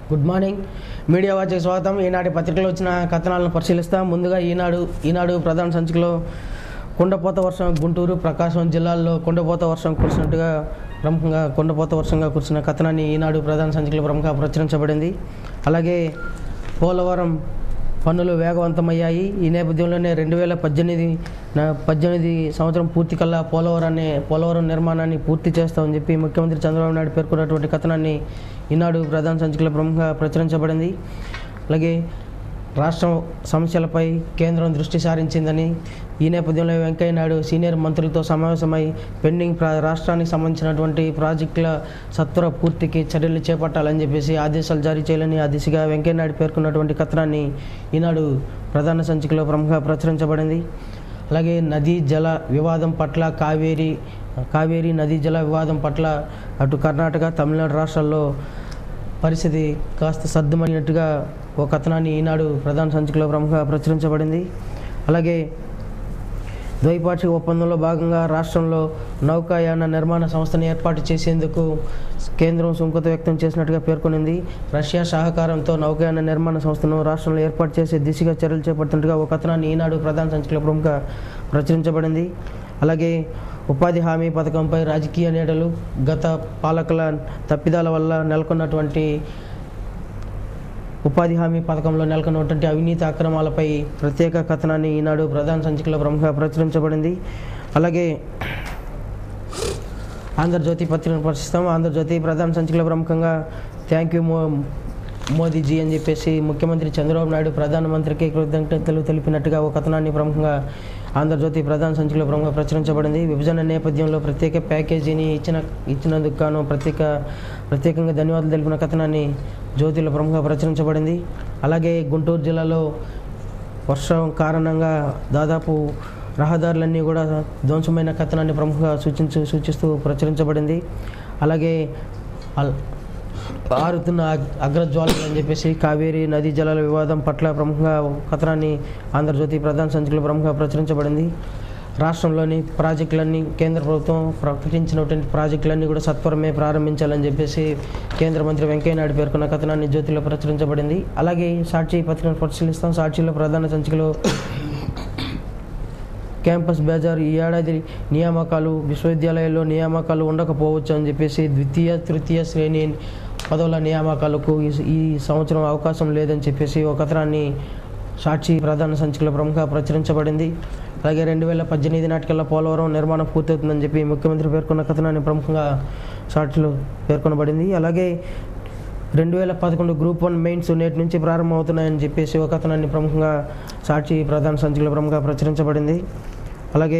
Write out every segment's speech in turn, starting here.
Good morning media వాచ్కి స్వాగతం ఈనాటి పత్రికలో వచ్చిన కథనాలను పరిశీలిస్తాం ముందుగా ఈనాడు ఈనాడు ప్రధాన సంచికలో కుండపోత వర్షం గుంటూరు ప్రకాశం జిల్లాల్లో కుండపోత వర్షం కురిసినట్టుగా ప్రముఖంగా కుండపోత వర్షంగా కురిసిన కథనాన్ని ఈనాడు ప్రధాన సంచికలో ప్రముఖంగా ప్రచురించబడింది అలాగే పోలవరం పనులు వేగవంతమయ్యాయి ఈ నేపథ్యంలోనే రెండు వేల పద్దెనిమిది నా- పద్దెనిమిది సంవత్సరం పూర్తి కల్లా పోలవరాన్ని పోలవరం నిర్మాణాన్ని పూర్తి చేస్తామని చెప్పి ముఖ్యమంత్రి చంద్రబాబు నాయుడు పేర్కొన్నటువంటి కథనాన్ని ఈనాడు ప్రధాన సంచికలో ప్రముఖంగా ప్రచురించబడింది అలాగే రాష్ట్రం సమస్యలపై కేంద్రం దృష్టి సారించిందని ఈ నేపథ్యంలో వెంకయ్య నాయుడు సీనియర్ మంత్రులతో సమావేశమై పెండింగ్ ప్రా రాష్ట్రానికి సంబంధించినటువంటి ప్రాజెక్టుల సత్వర పూర్తికి చర్యలు చేపట్టాలని చెప్పేసి ఆదేశాలు జారీ చేయాలని ఆ దిశగా వెంకయ్య నాయుడు పేర్కొన్నటువంటి కథనాన్ని ఈనాడు ప్రధాన సంచికలో ప్రముఖంగా ప్రచురించబడింది అలాగే నదీ జల వివాదం పట్ల కావేరి కావేరి నదీ జల వివాదం పట్ల అటు కర్ణాటక తమిళనాడు రాష్ట్రాల్లో పరిస్థితి కాస్త సర్దుమణినట్టుగా ఓ కథనాన్ని ఈనాడు ప్రధాన సంచికలో ప్రముఖంగా ప్రచురించబడింది అలాగే ద్వైపాక్షిక ఒప్పందంలో భాగంగా రాష్ట్రంలో నౌకాయాన నిర్మాణ సంస్థను ఏర్పాటు చేసేందుకు కేంద్రం సుముఖత వ్యక్తం చేసినట్టుగా పేర్కొనింది రష్యా సహకారంతో నౌకాయాన నిర్మాణ సంస్థను రాష్ట్రంలో ఏర్పాటు చేసే దిశగా చర్యలు చేపడుతున్నట్టుగా ఒక కథనాన్ని ఈనాడు ప్రధాన సంచికలో ప్రముఖ ప్రచురించబడింది అలాగే ఉపాధి హామీ పథకంపై రాజకీయ నేతలు గత పాలకుల తప్పిదాల వల్ల నెలకొన్నటువంటి ఉపాధి హామీ పథకంలో నెలకొన్నటువంటి అవినీతి అక్రమాలపై ప్రత్యేక కథనాన్ని ఈనాడు ప్రధాన సంచికలో ప్రముఖంగా ప్రచురించబడింది అలాగే ఆంధ్రజ్యోతి పత్రికను పరిశీలిస్తాం ఆంధ్రజ్యోతి ప్రధాన సంచికలో ప్రముఖంగా థ్యాంక్ యూ మో మోదీజీ అని చెప్పేసి ముఖ్యమంత్రి చంద్రబాబు నాయుడు ప్రధానమంత్రికి కృతజ్ఞతలు తెలిపినట్టుగా ఒక కథనాన్ని ప్రముఖంగా ఆంధ్రజ్యోతి ప్రధాన సంచికలో ప్రముఖంగా ప్రచురించబడింది విభజన నేపథ్యంలో ప్రత్యేక ప్యాకేజీని ఇచ్చిన ఇచ్చినందుకు గాను ప్రత్యేక ప్రత్యేకంగా ధన్యవాదాలు తెలిపిన కథనాన్ని జ్యోతిలో ప్రముఖంగా ప్రచురించబడింది అలాగే గుంటూరు జిల్లాలో వర్షం కారణంగా దాదాపు రహదారులన్నీ కూడా ధ్వంసమైన కథనాన్ని ప్రముఖంగా సూచించు సూచిస్తూ ప్రచురించబడింది అలాగే అల్- ఆరుతున్న అగ్- అగ్రజ్వాలలు అని చెప్పేసి కావేరి నదీ జలాల వివాదం పట్ల ప్రముఖంగా కథనాన్ని ఆంధ్రజ్యోతి ప్రధాన సంచికలో ప్రముఖంగా ప్రచురించబడింది రాష్ట్రంలోని ప్రాజెక్టులన్నీ కేంద్ర ప్రభుత్వం ప్రకటించినటువంటి ప్రాజెక్టులన్నీ కూడా సత్వరమే ప్రారంభించాలని చెప్పేసి కేంద్ర మంత్రి వెంకయ్య నాయుడు పేర్కొన్న కథనాన్ని జ్యోతిలో ప్రచురించబడింది అలాగే సాక్షి పత్రికను పరిశీలిస్తాం సాక్షిలో ప్రధాన సంచికలో క్యాంపస్ బేజార్ ఈ ఏడాది నియామకాలు విశ్వవిద్యాలయాల్లో నియామకాలు ఉండకపోవచ్చు అని చెప్పేసి ద్వితీయ తృతీయ శ్రేణి పదవుల నియామకాలకు ఈ- ఈ సంవత్సరం అవకాశం లేదని చెప్పేసి ఒక కథనాన్ని సాక్షి ప్రధాన సంచికలో ప్రముఖ ప్రచురించబడింది అలాగే రెండు వేల పద్దెనిమిది నాటికల్లా పోలవరం నిర్మాణం పూర్తవుతుందని చెప్పి ముఖ్యమంత్రి పేర్కొన్న కథనాన్ని ప్రముఖంగా సాక్షిలో పేర్కొనబడింది అలాగే రెండు వేల పదకొండు గ్రూప్ వన్ మెయిన్స్ నేటి నుంచి ప్రారంభమవుతున్నాయని చెప్పేసి ఒక కథనాన్ని ప్రముఖంగా సాక్షి ప్రధాన సంచికలో ప్రముఖంగా ప్రచురించబడింది అలాగే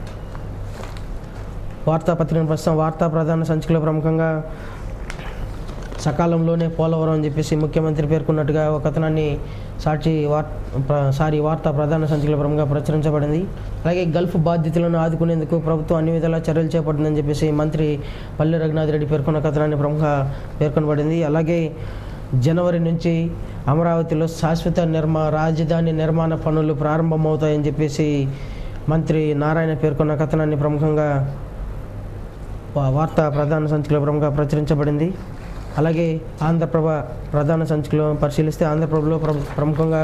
వార్తాపత్రికను ప్రస్తుతం వార్తా ప్రధాన సంచికలో ప్రముఖంగా సకాలంలోనే పోలవరం అని చెప్పేసి ముఖ్యమంత్రి పేర్కొన్నట్టుగా ఒక కథనాన్ని సాక్షి వార్ ప్ర- సారీ వార్తా ప్రధాన సంచికలో ప్రముఖంగా ప్రచురించబడింది అలాగే గల్ఫ్ బాధితులను ఆదుకునేందుకు ప్రభుత్వం అన్ని విధాలా చర్యలు చేపట్టిందని చెప్పేసి మంత్రి పల్లె రఘునాథ్ రెడ్డి పేర్కొన్న కథనాన్ని ప్రముఖ పేర్కొనబడింది అలాగే జనవరి నుంచి అమరావతిలో శాశ్వత నిర్మా రాజధాని నిర్మాణ పనులు ప్రారంభమవుతాయని చెప్పేసి మంత్రి నారాయణ పేర్కొన్న కథనాన్ని ప్రముఖంగా వా- వార్తా ప్రధాన సంచికలో ప్రముఖంగా ప్రచురించబడింది అలాగే ఆంధ్రప్రభ ప్రధాన సంచికలో పరిశీలిస్తే ఆంధ్రప్రభలో ప్ర- ప్రముఖంగా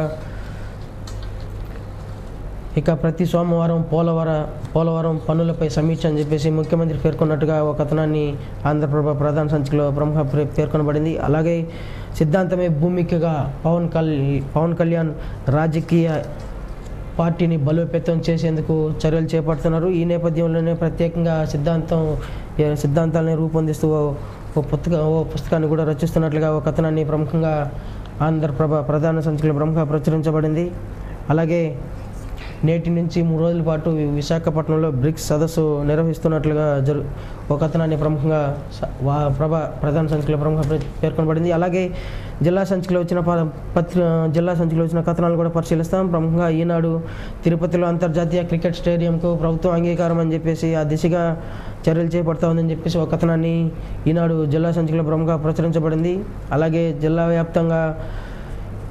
ఇక ప్రతి సోమవారం పోలవర పోలవరం పనులపై సమీక్ష అని చెప్పేసి ముఖ్యమంత్రి పేర్కొన్నట్టుగా ఒక కథనాన్ని ఆంధ్రప్రభ ప్రధాన సంచికలో ప్రముఖ ప్రే- పేర్కొనబడింది అలాగే సిద్ధాంతమే భూమికగా పవన్ కళ్యాణ్ పవన్ కళ్యాణ్ రాజకీయ పార్టీని బలోపేతం చేసేందుకు చర్యలు చేపడుతున్నారు ఈ నేపథ్యంలోనే ప్రత్యేకంగా సిద్ధాంతం ఏ సిద్ధాంతాలని రూపొందిస్తూ ఓ- ఓ పుస్తక ఓ పుస్తకాన్ని కూడా రచిస్తున్నట్లుగా ఒక కథనాన్ని ప్రముఖంగా ఆంధ్రప్రభ ప్రధాన సంచికలో ప్రముఖ ప్రచురించబడింది అలాగే నేటి నుంచి మూడు రోజుల పాటు విశాఖపట్నంలో బ్రిక్స్ సదస్సు నిర్వహిస్తున్నట్లుగా జరు ఒక కథనాన్ని ప్రముఖంగా స- వా ప్రభ ప్రధాన సంచికలో ప్రముఖ ప్ర- పేర్కొనబడింది అలాగే జిల్లా సంచికలో వచ్చిన ప- పత్రి జిల్లా సంచికలో వచ్చిన కథనాలు కూడా పరిశీలిస్తాం ప్రముఖంగా ఈనాడు తిరుపతిలో అంతర్జాతీయ క్రికెట్ స్టేడియంకు ప్రభుత్వం అంగీకారం అని చెప్పేసి ఆ దిశగా చర్యలు చేపడతా ఉందని చెప్పేసి ఒక కథనాన్ని ఈనాడు జిల్లా సంచికలో ప్రముఖ ప్రచురించబడింది అలాగే జిల్లా వ్యాప్తంగా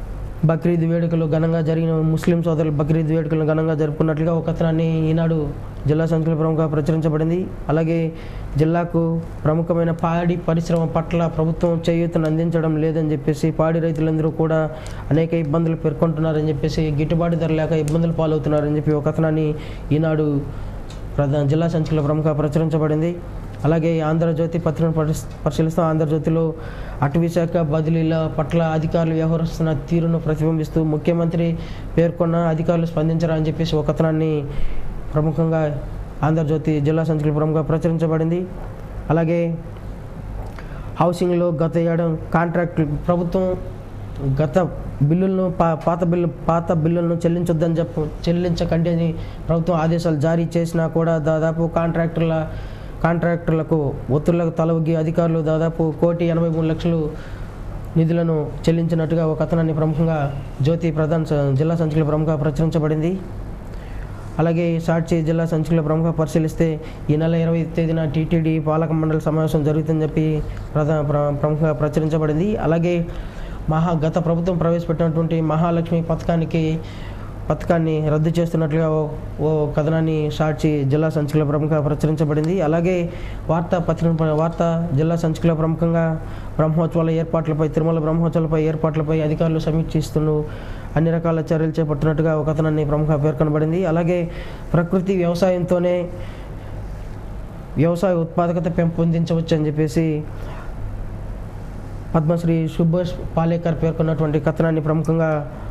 బక్రీద్ వేడుకలు ఘనంగా జరిగిన ముస్లిం సోదరులు బక్రీద్ వేడుకలను ఘనంగా జరుపుకున్నట్లుగా ఒక కథనాన్ని ఈనాడు జిల్లా సంచుల ప్రముఖ ప్రచురించబడింది అలాగే జిల్లాకు ప్రముఖమైన పాడి పరిశ్రమ పట్ల ప్రభుత్వం చేయూతను అందించడం లేదని చెప్పేసి పాడి రైతులందరూ కూడా అనేక ఇబ్బందులు పేర్కొంటున్నారని చెప్పేసి గిట్టుబాటు ధర లేక ఇబ్బందులు పాలవుతున్నారని చెప్పి ఒక కథనాన్ని ఈనాడు ప్రధాన జిల్లా సంచికల ప్రముఖ ప్రచురించబడింది అలాగే ఆంధ్రజ్యోతి పత్రికను పరిశ- పరిశీలిస్తాం ఆంధ్రజ్యోతిలో అటవీ శాఖ బదిలీల పట్ల అధికారులు వ్యవహరిస్తున్న తీరును ప్రతిబింబిస్తూ ముఖ్యమంత్రి పేర్కొన్న అధికారులు స్పందించరా అని చెప్పేసి ఒక కథనాన్ని ప్రముఖంగా ఆంధ్రజ్యోతి జిల్లా సంచికల ప్రముఖ ప్రచురించబడింది అలాగే హౌసింగ్లో గత ఏడాది కాంట్రాక్ట్ ప్రభుత్వం గత బిల్లులను పా- పాత బిల్లు పాత బిల్లులను చెల్లించొద్దని చెప్పు చెల్లించకండి అని ప్రభుత్వం ఆదేశాలు జారీ చేసినా కూడా దాదాపు కాంట్రాక్టర్ల కాంట్రాక్టర్లకు ఒత్తిళ్లకు తలవగ్గి అధికారులు దాదాపు కోటి ఎనభై మూడు లక్షలు నిధులను చెల్లించినట్టుగా ఒక కథనాన్ని ప్రముఖంగా జ్యోతి ప్రధాన స- జిల్లా సంచికల ప్రముఖ ప్రచురించబడింది అలాగే సాక్షి జిల్లా సంచికల ప్రముఖ పరిశీలిస్తే ఈ నెల ఇరవై తేదీన టీటీడీ పాలక మండలి సమావేశం జరుగుతుందని చెప్పి ప్రధాన ప్ర- ప్రముఖంగా ప్రచురించబడింది అలాగే మహా గత ప్రభుత్వం ప్రవేశపెట్టినటువంటి మహాలక్ష్మి పథకానికి పథకాన్ని రద్దు చేస్తున్నట్లుగా ఓ ఓ కథనాన్ని సాక్షి జిల్లా సంచికల ప్రముఖ ప్రచురించబడింది అలాగే వార్తా పత్రిక వార్తా జిల్లా సంచికల ప్రముఖంగా బ్రహ్మోత్సవాల ఏర్పాట్లపై తిరుమల బ్రహ్మోత్సవాలపై ఏర్పాట్లపై అధికారులు సమీక్షిస్తూ అన్ని రకాల చర్యలు చేపడుతున్నట్టుగా ఒక కథనాన్ని ప్రముఖ పేర్కొనబడింది అలాగే ప్రకృతి వ్యవసాయంతోనే వ్యవసాయ ఉత్పాదకత పెంపొందించవచ్చు అని చెప్పేసి పద్మశ్రీ సుభాష్ పాలేకర్ పేర్కొన్నటువంటి కథనాన్ని ప్రముఖంగా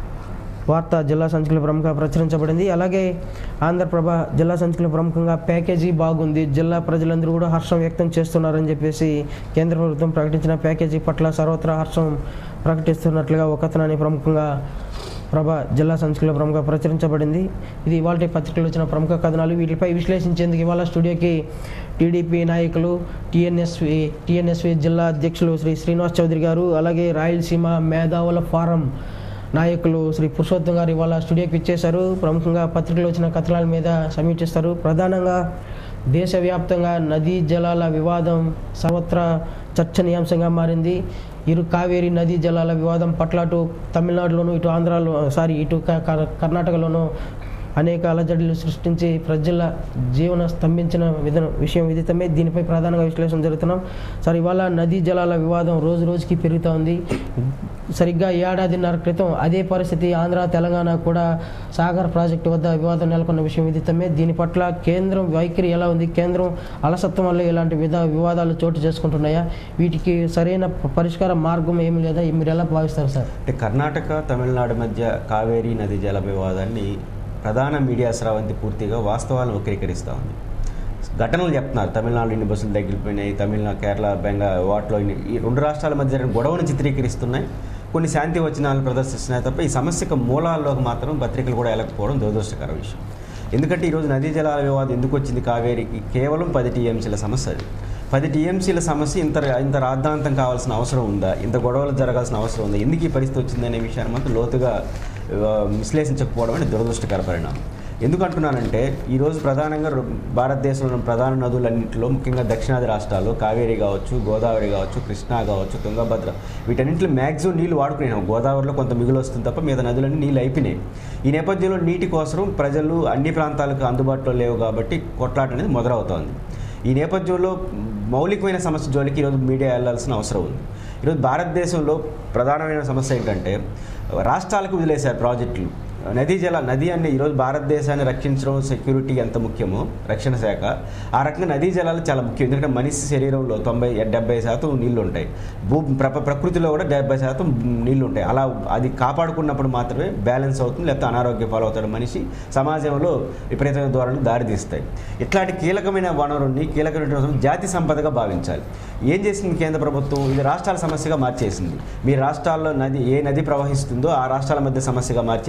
వార్త జిల్లా సంచికల ప్రముఖ ప్రచురించబడింది అలాగే ఆంధ్రప్రభ జిల్లా సంచికల ప్రముఖంగా ప్యాకేజీ బాగుంది జిల్లా ప్రజలందరూ కూడా హర్షం వ్యక్తం చేస్తున్నారని చెప్పేసి కేంద్ర ప్రభుత్వం ప్రకటించిన ప్యాకేజీ పట్ల సర్వత్రా హర్షం ప్రకటిస్తున్నట్లుగా ఒక కథనాన్ని ప్రముఖంగా ప్రభ జిల్లా సంచికలో ప్రముఖ ప్రచురించబడింది ఇది ఇవాళ పత్రికలు వచ్చిన ప్రముఖ కథనాలు వీటిపై విశ్లేషించేందుకు ఇవాళ స్టూడియోకి టీడీపీ నాయకులు టీఎన్ఎస్వి టీఎన్ఎస్వి జిల్లా అధ్యక్షులు శ్రీ శ్రీనివాస్ చౌదరి గారు అలాగే రాయలసీమ మేధావుల ఫారం నాయకులు శ్రీ పురుషోత్తం గారు ఇవాళ స్టూడియోకి ఇచ్చేశారు ప్రముఖంగా పత్రికలు వచ్చిన కథనాల మీద సమీక్షిస్తారు ప్రధానంగా దేశవ్యాప్తంగా నదీ జలాల వివాదం సర్వత్రా చర్చనీయాంశంగా మారింది ఇరు కావేరీ నదీ జలాల వివాదం పట్ల అటు తమిళనాడులోను ఇటు ఆంధ్రాలో సారీ ఇటు క- క- కర్ణాటకలోను అనేక అలజడులు సృష్టించి ప్రజల జీవన స్తంభించిన విధ విషయం విదితమే దీనిపై ప్రధానంగా విశ్లేషణ జరుగుతున్నాం సార్ ఇవాళ నదీ జలాల వివాదం రోజు రోజుకి పెరుగుతూ ఉంది సరిగ్గా ఏడాదిన్నర క్రితం అదే పరిస్థితి ఆంధ్ర తెలంగాణ కూడా సాగర్ ప్రాజెక్టు వద్ద వివాదం నెలకొన్న విషయం విదితమే దీని పట్ల కేంద్రం వైఖరి ఎలా ఉంది కేంద్రం అలసత్వం వల్ల ఇలాంటి విధ వివాదాలు చోటు చేసుకుంటున్నాయా వీటికి సరైన ప- పరిష్కార మార్గం ఏమి లేదా మీరు ఎలా భావిస్తారు సార్ అంటే కర్ణాటక తమిళనాడు మధ్య కావేరీ నది జల వివాదాన్ని ప్రధాన మీడియా స్రవంతి పూర్తిగా వాస్తవాలను వక్రీకరిస్తూ ఉంది ఘటనలు చెప్తున్నారు తమిళనాడులో ఇన్ని బస్సులు తగిలిపోయినాయి తమిళనాడు కేరళ బెంగాల్ వాటిలో ఇన్ని ఈ రెండు రాష్ట్రాల మధ్య జరిగిన గొడవను చిత్రీకరిస్తున్నాయి కొన్ని శాంతి వచనాలు ప్రదర్శిస్తున్నాయి తప్ప ఈ సమస్యకు మూలాల్లోకి మాత్రం పత్రికలు కూడా వెళ్ళకపోవడం దురదృష్టకర విషయం ఎందుకంటే ఈరోజు నదీ జలాల వివాదం ఎందుకు వచ్చింది కావేరికి కేవలం పది టీఎంసీల సమస్య అది పది టీఎంసీల సమస్య ఇంత ఇంత రాద్ధాంతం కావాల్సిన అవసరం ఉందా ఇంత గొడవలు జరగాల్సిన అవసరం ఉందా ఎందుకు ఈ పరిస్థితి వచ్చిందనే విషయాన్ని మాత్రం లోతుగా ఆ, విశ్లేషించకపోవడం అనేది దురదృష్టకర పరిణామం ఎందుకు అంటున్నానంటే ఈరోజు ప్రధానంగా రు- భారతదేశంలోని ప్రధాన నదులన్నింటిలో ముఖ్యంగా దక్షిణాది రాష్ట్రాల్లో కావేరి కావచ్చు గోదావరి కావచ్చు కృష్ణా కావచ్చు తుంగభద్ర వీటన్నింటిలో మ్యాక్సిమం నీళ్లు వాడుకునేనాం గోదావరిలో కొంత మిగులు వస్తుంది తప్ప మిగతా నదులన్నీ నీళ్ళు అయిపోయినాయి ఈ నేపథ్యంలో నీటి కోసం ప్రజలు అన్ని ప్రాంతాలకు అందుబాటులో లేవు కాబట్టి కొట్లాట అనేది మొదలవుతోంది ఈ నేపథ్యంలో మౌలికమైన సమస్య జోలికి ఈరోజు మీడియా వెళ్ళాల్సిన అవసరం ఉంది ఈరోజు భారతదేశంలో ప్రధానమైన సమస్య ఏంటంటే రాష్ట్రాలకు వదిలేశారు ప్రాజెక్టులు నదీ జల నది అంటే ఈరోజు భారతదేశాన్ని రక్షించడం సెక్యూరిటీ ఎంత ముఖ్యమో రక్షణ శాఖ ఆ రకంగా నదీ జలాలు చాలా ముఖ్యం ఎందుకంటే మనిషి శరీరంలో తొంభై డెబ్బై శాతం నీళ్లు ఉంటాయి భూ ప్ర ప్రకృతిలో కూడా డెబ్బై శాతం నీళ్లు ఉంటాయి అలా అది కాపాడుకున్నప్పుడు మాత్రమే బ్యాలెన్స్ అవుతుంది లేకపోతే అనారోగ్యం పాలవుతాడు మనిషి సమాజంలో విపరీతమైన ధోరణులు దారితీస్తాయి ఇట్లాంటి కీలకమైన వనరుని కీలకమైన వనరుని జాతి సంపదగా భావించాలి ఏం చేసింది కేంద్ర ప్రభుత్వం ఇది రాష్ట్రాల సమస్యగా మార్చేసింది మీ రాష్ట్రాల్లో నది ఏ నది ప్రవహిస్తుందో ఆ రాష్ట్రాల మధ్య సమస్యగా మార్చేసి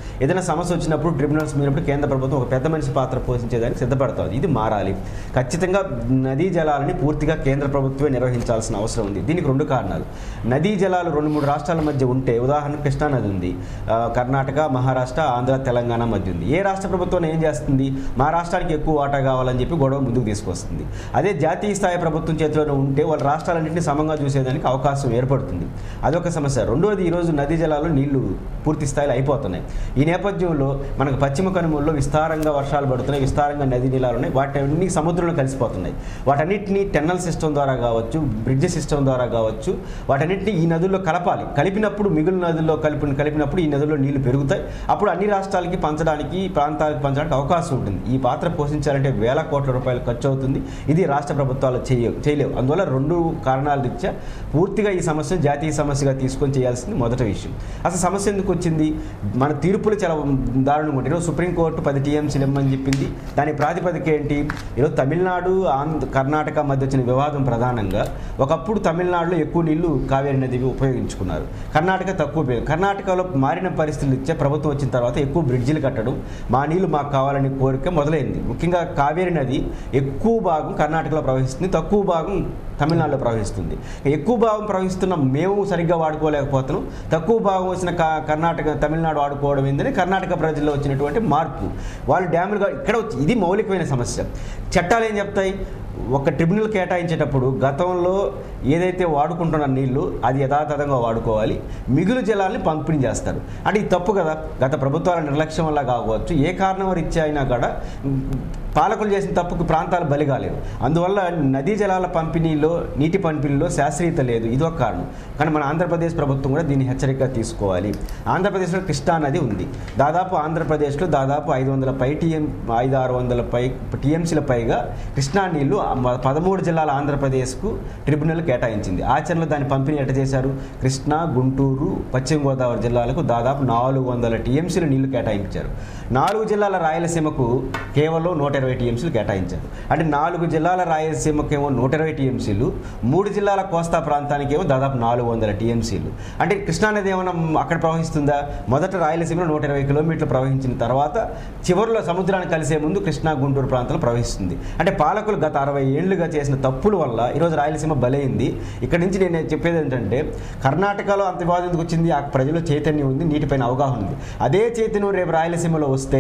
ఏదైనా సమస్య వచ్చినప్పుడు ట్రిబ్యునల్స్ మీనప్పుడు కేంద్ర ప్రభుత్వం ఒక పెద్ద మనిషి పాత్ర పోషించేదానికి సిద్ధపడుతుంది ఇది మారాలి ఖచ్చితంగా నదీ జలాలని పూర్తిగా కేంద్ర ప్రభుత్వమే నిర్వహించాల్సిన అవసరం ఉంది దీనికి రెండు కారణాలు నదీ జలాలు రెండు మూడు రాష్ట్రాల మధ్య ఉంటే ఉదాహరణ కృష్ణా నది ఉంది ఆ, కర్ణాటక మహారాష్ట్ర ఆంధ్ర తెలంగాణ మధ్య ఉంది ఏ రాష్ట్ర ప్రభుత్వం ఏం చేస్తుంది మా రాష్ట్రానికి ఎక్కువ వాటా కావాలని చెప్పి గొడవ ముందుకు తీసుకొస్తుంది అదే జాతీయ స్థాయి ప్రభుత్వం చేతిలోనే ఉంటే వాళ్ళ రాష్ట్రాలన్నింటినీ సమంగా చూసేదానికి అవకాశం ఏర్పడుతుంది అదొక సమస్య రెండోది ఈరోజు నదీ జలాలు నీళ్లు పూర్తి స్థాయిలో అయిపోతున్నాయి ఈ నేపథ్యంలో మనకు పశ్చిమ కనుమల్లో విస్తారంగా వర్షాలు పడుతున్నాయి విస్తారంగా నదీ నీలాలు ఉన్నాయి వాటన్ని సముద్రంలో కలిసిపోతున్నాయి వాటన్నిటిని టెన్నల్ సిస్టమ్ ద్వారా కావచ్చు బ్రిడ్జ్ సిస్టమ్ ద్వారా కావచ్చు వాటన్నిటిని ఈ నదుల్లో కలపాలి కలిపినప్పుడు మిగులు నదుల్లో కలిపి కలిపినప్పుడు ఈ నదుల్లో నీళ్లు పెరుగుతాయి అప్పుడు అన్ని రాష్ట్రాలకి పంచడానికి ప్రాంతాలకు పంచడానికి అవకాశం ఉంటుంది ఈ పాత్ర పోషించాలంటే వేల కోట్ల రూపాయలు ఖర్చు అవుతుంది ఇది రాష్ట్ర ప్రభుత్వాలు చేయ చేయలేవు అందువల్ల రెండు కారణాల రీత్యా పూర్తిగా ఈ సమస్యను జాతీయ సమస్యగా తీసుకొని చేయాల్సింది మొదటి విషయం అసలు సమస్య ఎందుకు వచ్చింది మన తీర్పులు చాలా దారుణంగా ఉంటాయి ఈరోజు సుప్రీంకోర్టు పది టీఎంసీలు ఇమ్మని చెప్పింది దాని ప్రాతిపదిక ఏంటి ఈరోజు తమిళనాడు ఆంధ్ర కర్ణాటక మధ్య వచ్చిన వివాదం ప్రధానంగా ఒకప్పుడు తమిళనాడులో ఎక్కువ నీళ్లు కావేరి నది ఉపయోగించుకున్నారు కర్ణాటక తక్కువ ఉపయోగం కర్ణాటకలో మారిన పరిస్థితులు ఇచ్చే ప్రభుత్వం వచ్చిన తర్వాత ఎక్కువ బ్రిడ్జిలు కట్టడం మా నీళ్లు మాకు కావాలని కోరిక మొదలైంది ముఖ్యంగా కావేరి నది ఎక్కువ భాగం కర్ణాటకలో ప్రవహిస్తుంది తక్కువ భాగం తమిళనాడులో ప్రవహిస్తుంది ఎక్కువ భాగం ప్రవహిస్తున్న మేము సరిగ్గా వాడుకోలేకపోతున్నాం తక్కువ భాగం వచ్చిన క- కర్ణాటక తమిళనాడు వాడుకోవడం ఏందని కర్ణాటక ప్రజల్లో వచ్చినటువంటి మార్పు వాళ్ళు డ్యాములుగా ఇక్కడ వచ్చి ఇది మౌలికమైన సమస్య చట్టాలు ఏం చెప్తాయి ఒక ట్రిబ్యునల్ కేటాయించేటప్పుడు గతంలో ఏదైతే వాడుకుంటున్న నీళ్లు అది యథాతథంగా వాడుకోవాలి మిగులు జలాల్ని పంపిణీ చేస్తారు అంటే ఇది తప్పు కదా గత ప్రభుత్వాల నిర్లక్ష్యం వల్ల కావచ్చు ఏ కారణం రీత్యా అయినా కూడా ఉమ్, పాలకులు చేసిన తప్పుకు ప్రాంతాలు బలి కాలేవు అందువల్ల నదీ జలాల పంపిణీలో నీటి పంపిణీలో శాస్త్రీయత లేదు ఇది ఒక కారణం కానీ మన ఆంధ్రప్రదేశ్ ప్రభుత్వం కూడా దీన్ని హెచ్చరికగా తీసుకోవాలి ఆంధ్రప్రదేశ్లో కృష్ణా నది ఉంది దాదాపు ఆంధ్రప్రదేశ్లో దాదాపు ఐదు వందల పై టీఎం ఐదు ఆరు వందల పై టీఎంసీల పైగా కృష్ణా నీళ్లు మ- పదమూడు జిల్లాల ఆంధ్రప్రదేశ్కు ట్రిబ్యునల్ కేటాయించింది ఆచరణలో దాని పంపిణీ ఎట్ట చేశారు కృష్ణా గుంటూరు పశ్చిమ గోదావరి జిల్లాలకు దాదాపు నాలుగు వందల టీఎంసీలు నీళ్లు కేటాయించారు నాలుగు జిల్లాల రాయలసీమకు కేవలం నూట ఇరవై టీఎంసీలు కేటాయించారు అంటే నాలుగు జిల్లాల రాయలసీమకేమో నూట ఇరవై టీఎంసీలు మూడు జిల్లాల కోస్తా ప్రాంతానికేమో దాదాపు నాలుగు వందల టీఎంసీలు అంటే కృష్ణానది ఏమైనా అక్కడ ప్రవహిస్తుందా మొదట రాయలసీమలో నూట ఇరవై కిలోమీటర్లు ప్రవహించిన తర్వాత చివరిలో సముద్రాన్ని కలిసే ముందు కృష్ణా గుంటూరు ప్రాంతంలో ప్రవహిస్తుంది అంటే పాలకులు గత అరవై ఏళ్లుగా చేసిన తప్పుల వల్ల ఈరోజు రాయలసీమ బలైంది ఇక్కడ నుంచి నేను చెప్పేది ఏంటంటే కర్ణాటకలో అంత వివాదం ఎందుకు వచ్చింది ఆ ప్రజల్లో చైతన్యం ఉంది నీటిపైన అవగాహన ఉంది అదే చైతన్యం రేపు రాయలసీమలో వస్తే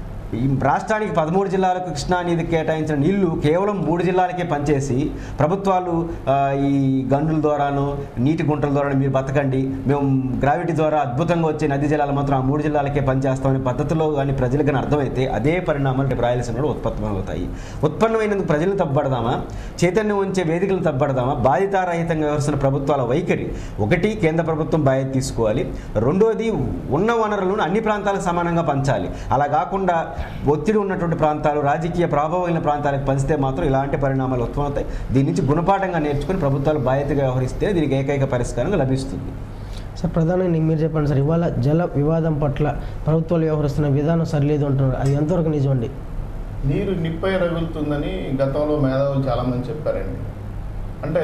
ఈ రాష్ట్రానికి పదమూడు జిల్లాలకు కృష్ణా నది కేటాయించిన నీళ్లు కేవలం మూడు జిల్లాలకే పనిచేసి ప్రభుత్వాలు ఆ, ఈ గండుల ద్వారాను నీటి గుంటల ద్వారా మీరు బతకండి మేము గ్రావిటీ ద్వారా అద్భుతంగా వచ్చే నది జలాలు మాత్రం ఆ మూడు జిల్లాలకే పనిచేస్తామనే పద్ధతిలో కానీ ప్రజలకు కానీ అర్థమైతే అదే పరిణామాలు రేపు రాయలసీమలో ఉత్పన్నమవుతాయి ఉత్పన్నమైనందుకు ప్రజలను తప్పబడదామా చైతన్యం ఉంచే వేదికలు తప్పబడదామా బాధితారహితంగా వ్యవహరిస్తున్న ప్రభుత్వాల వైఖరి ఒకటి కేంద్ర ప్రభుత్వం బాధ్యత తీసుకోవాలి రెండోది ఉన్న వనరులను అన్ని ప్రాంతాలకు సమానంగా పంచాలి అలా కాకుండా ఒత్తిడి ఉన్నటువంటి ప్రాంతాలు రాజకీయ ప్రభావం కలిగిన ప్రాంతాలకు పంచితే మాత్రం ఇలాంటి పరిణామాలు ఉత్పన్నవుతాయి దీని నుంచి గుణపాఠంగా నేర్చుకుని ప్రభుత్వాలు బాధ్యతగా వ్యవహరిస్తే దీనికి ఏకైక పరిష్కారం లభిస్తుంది సార్ ప్రధానంగా మీరు చెప్పండి సార్ ఇవాళ జల వివాదం పట్ల ప్రభుత్వాలు వ్యవహరిస్తున్న విధానం సరిలేదు అంటున్నారు అది ఎంతవరకు నిజమండి నీరు నిప్పై రగులుతుందని గతంలో మేధావులు చాలామంది చెప్పారండి అంటే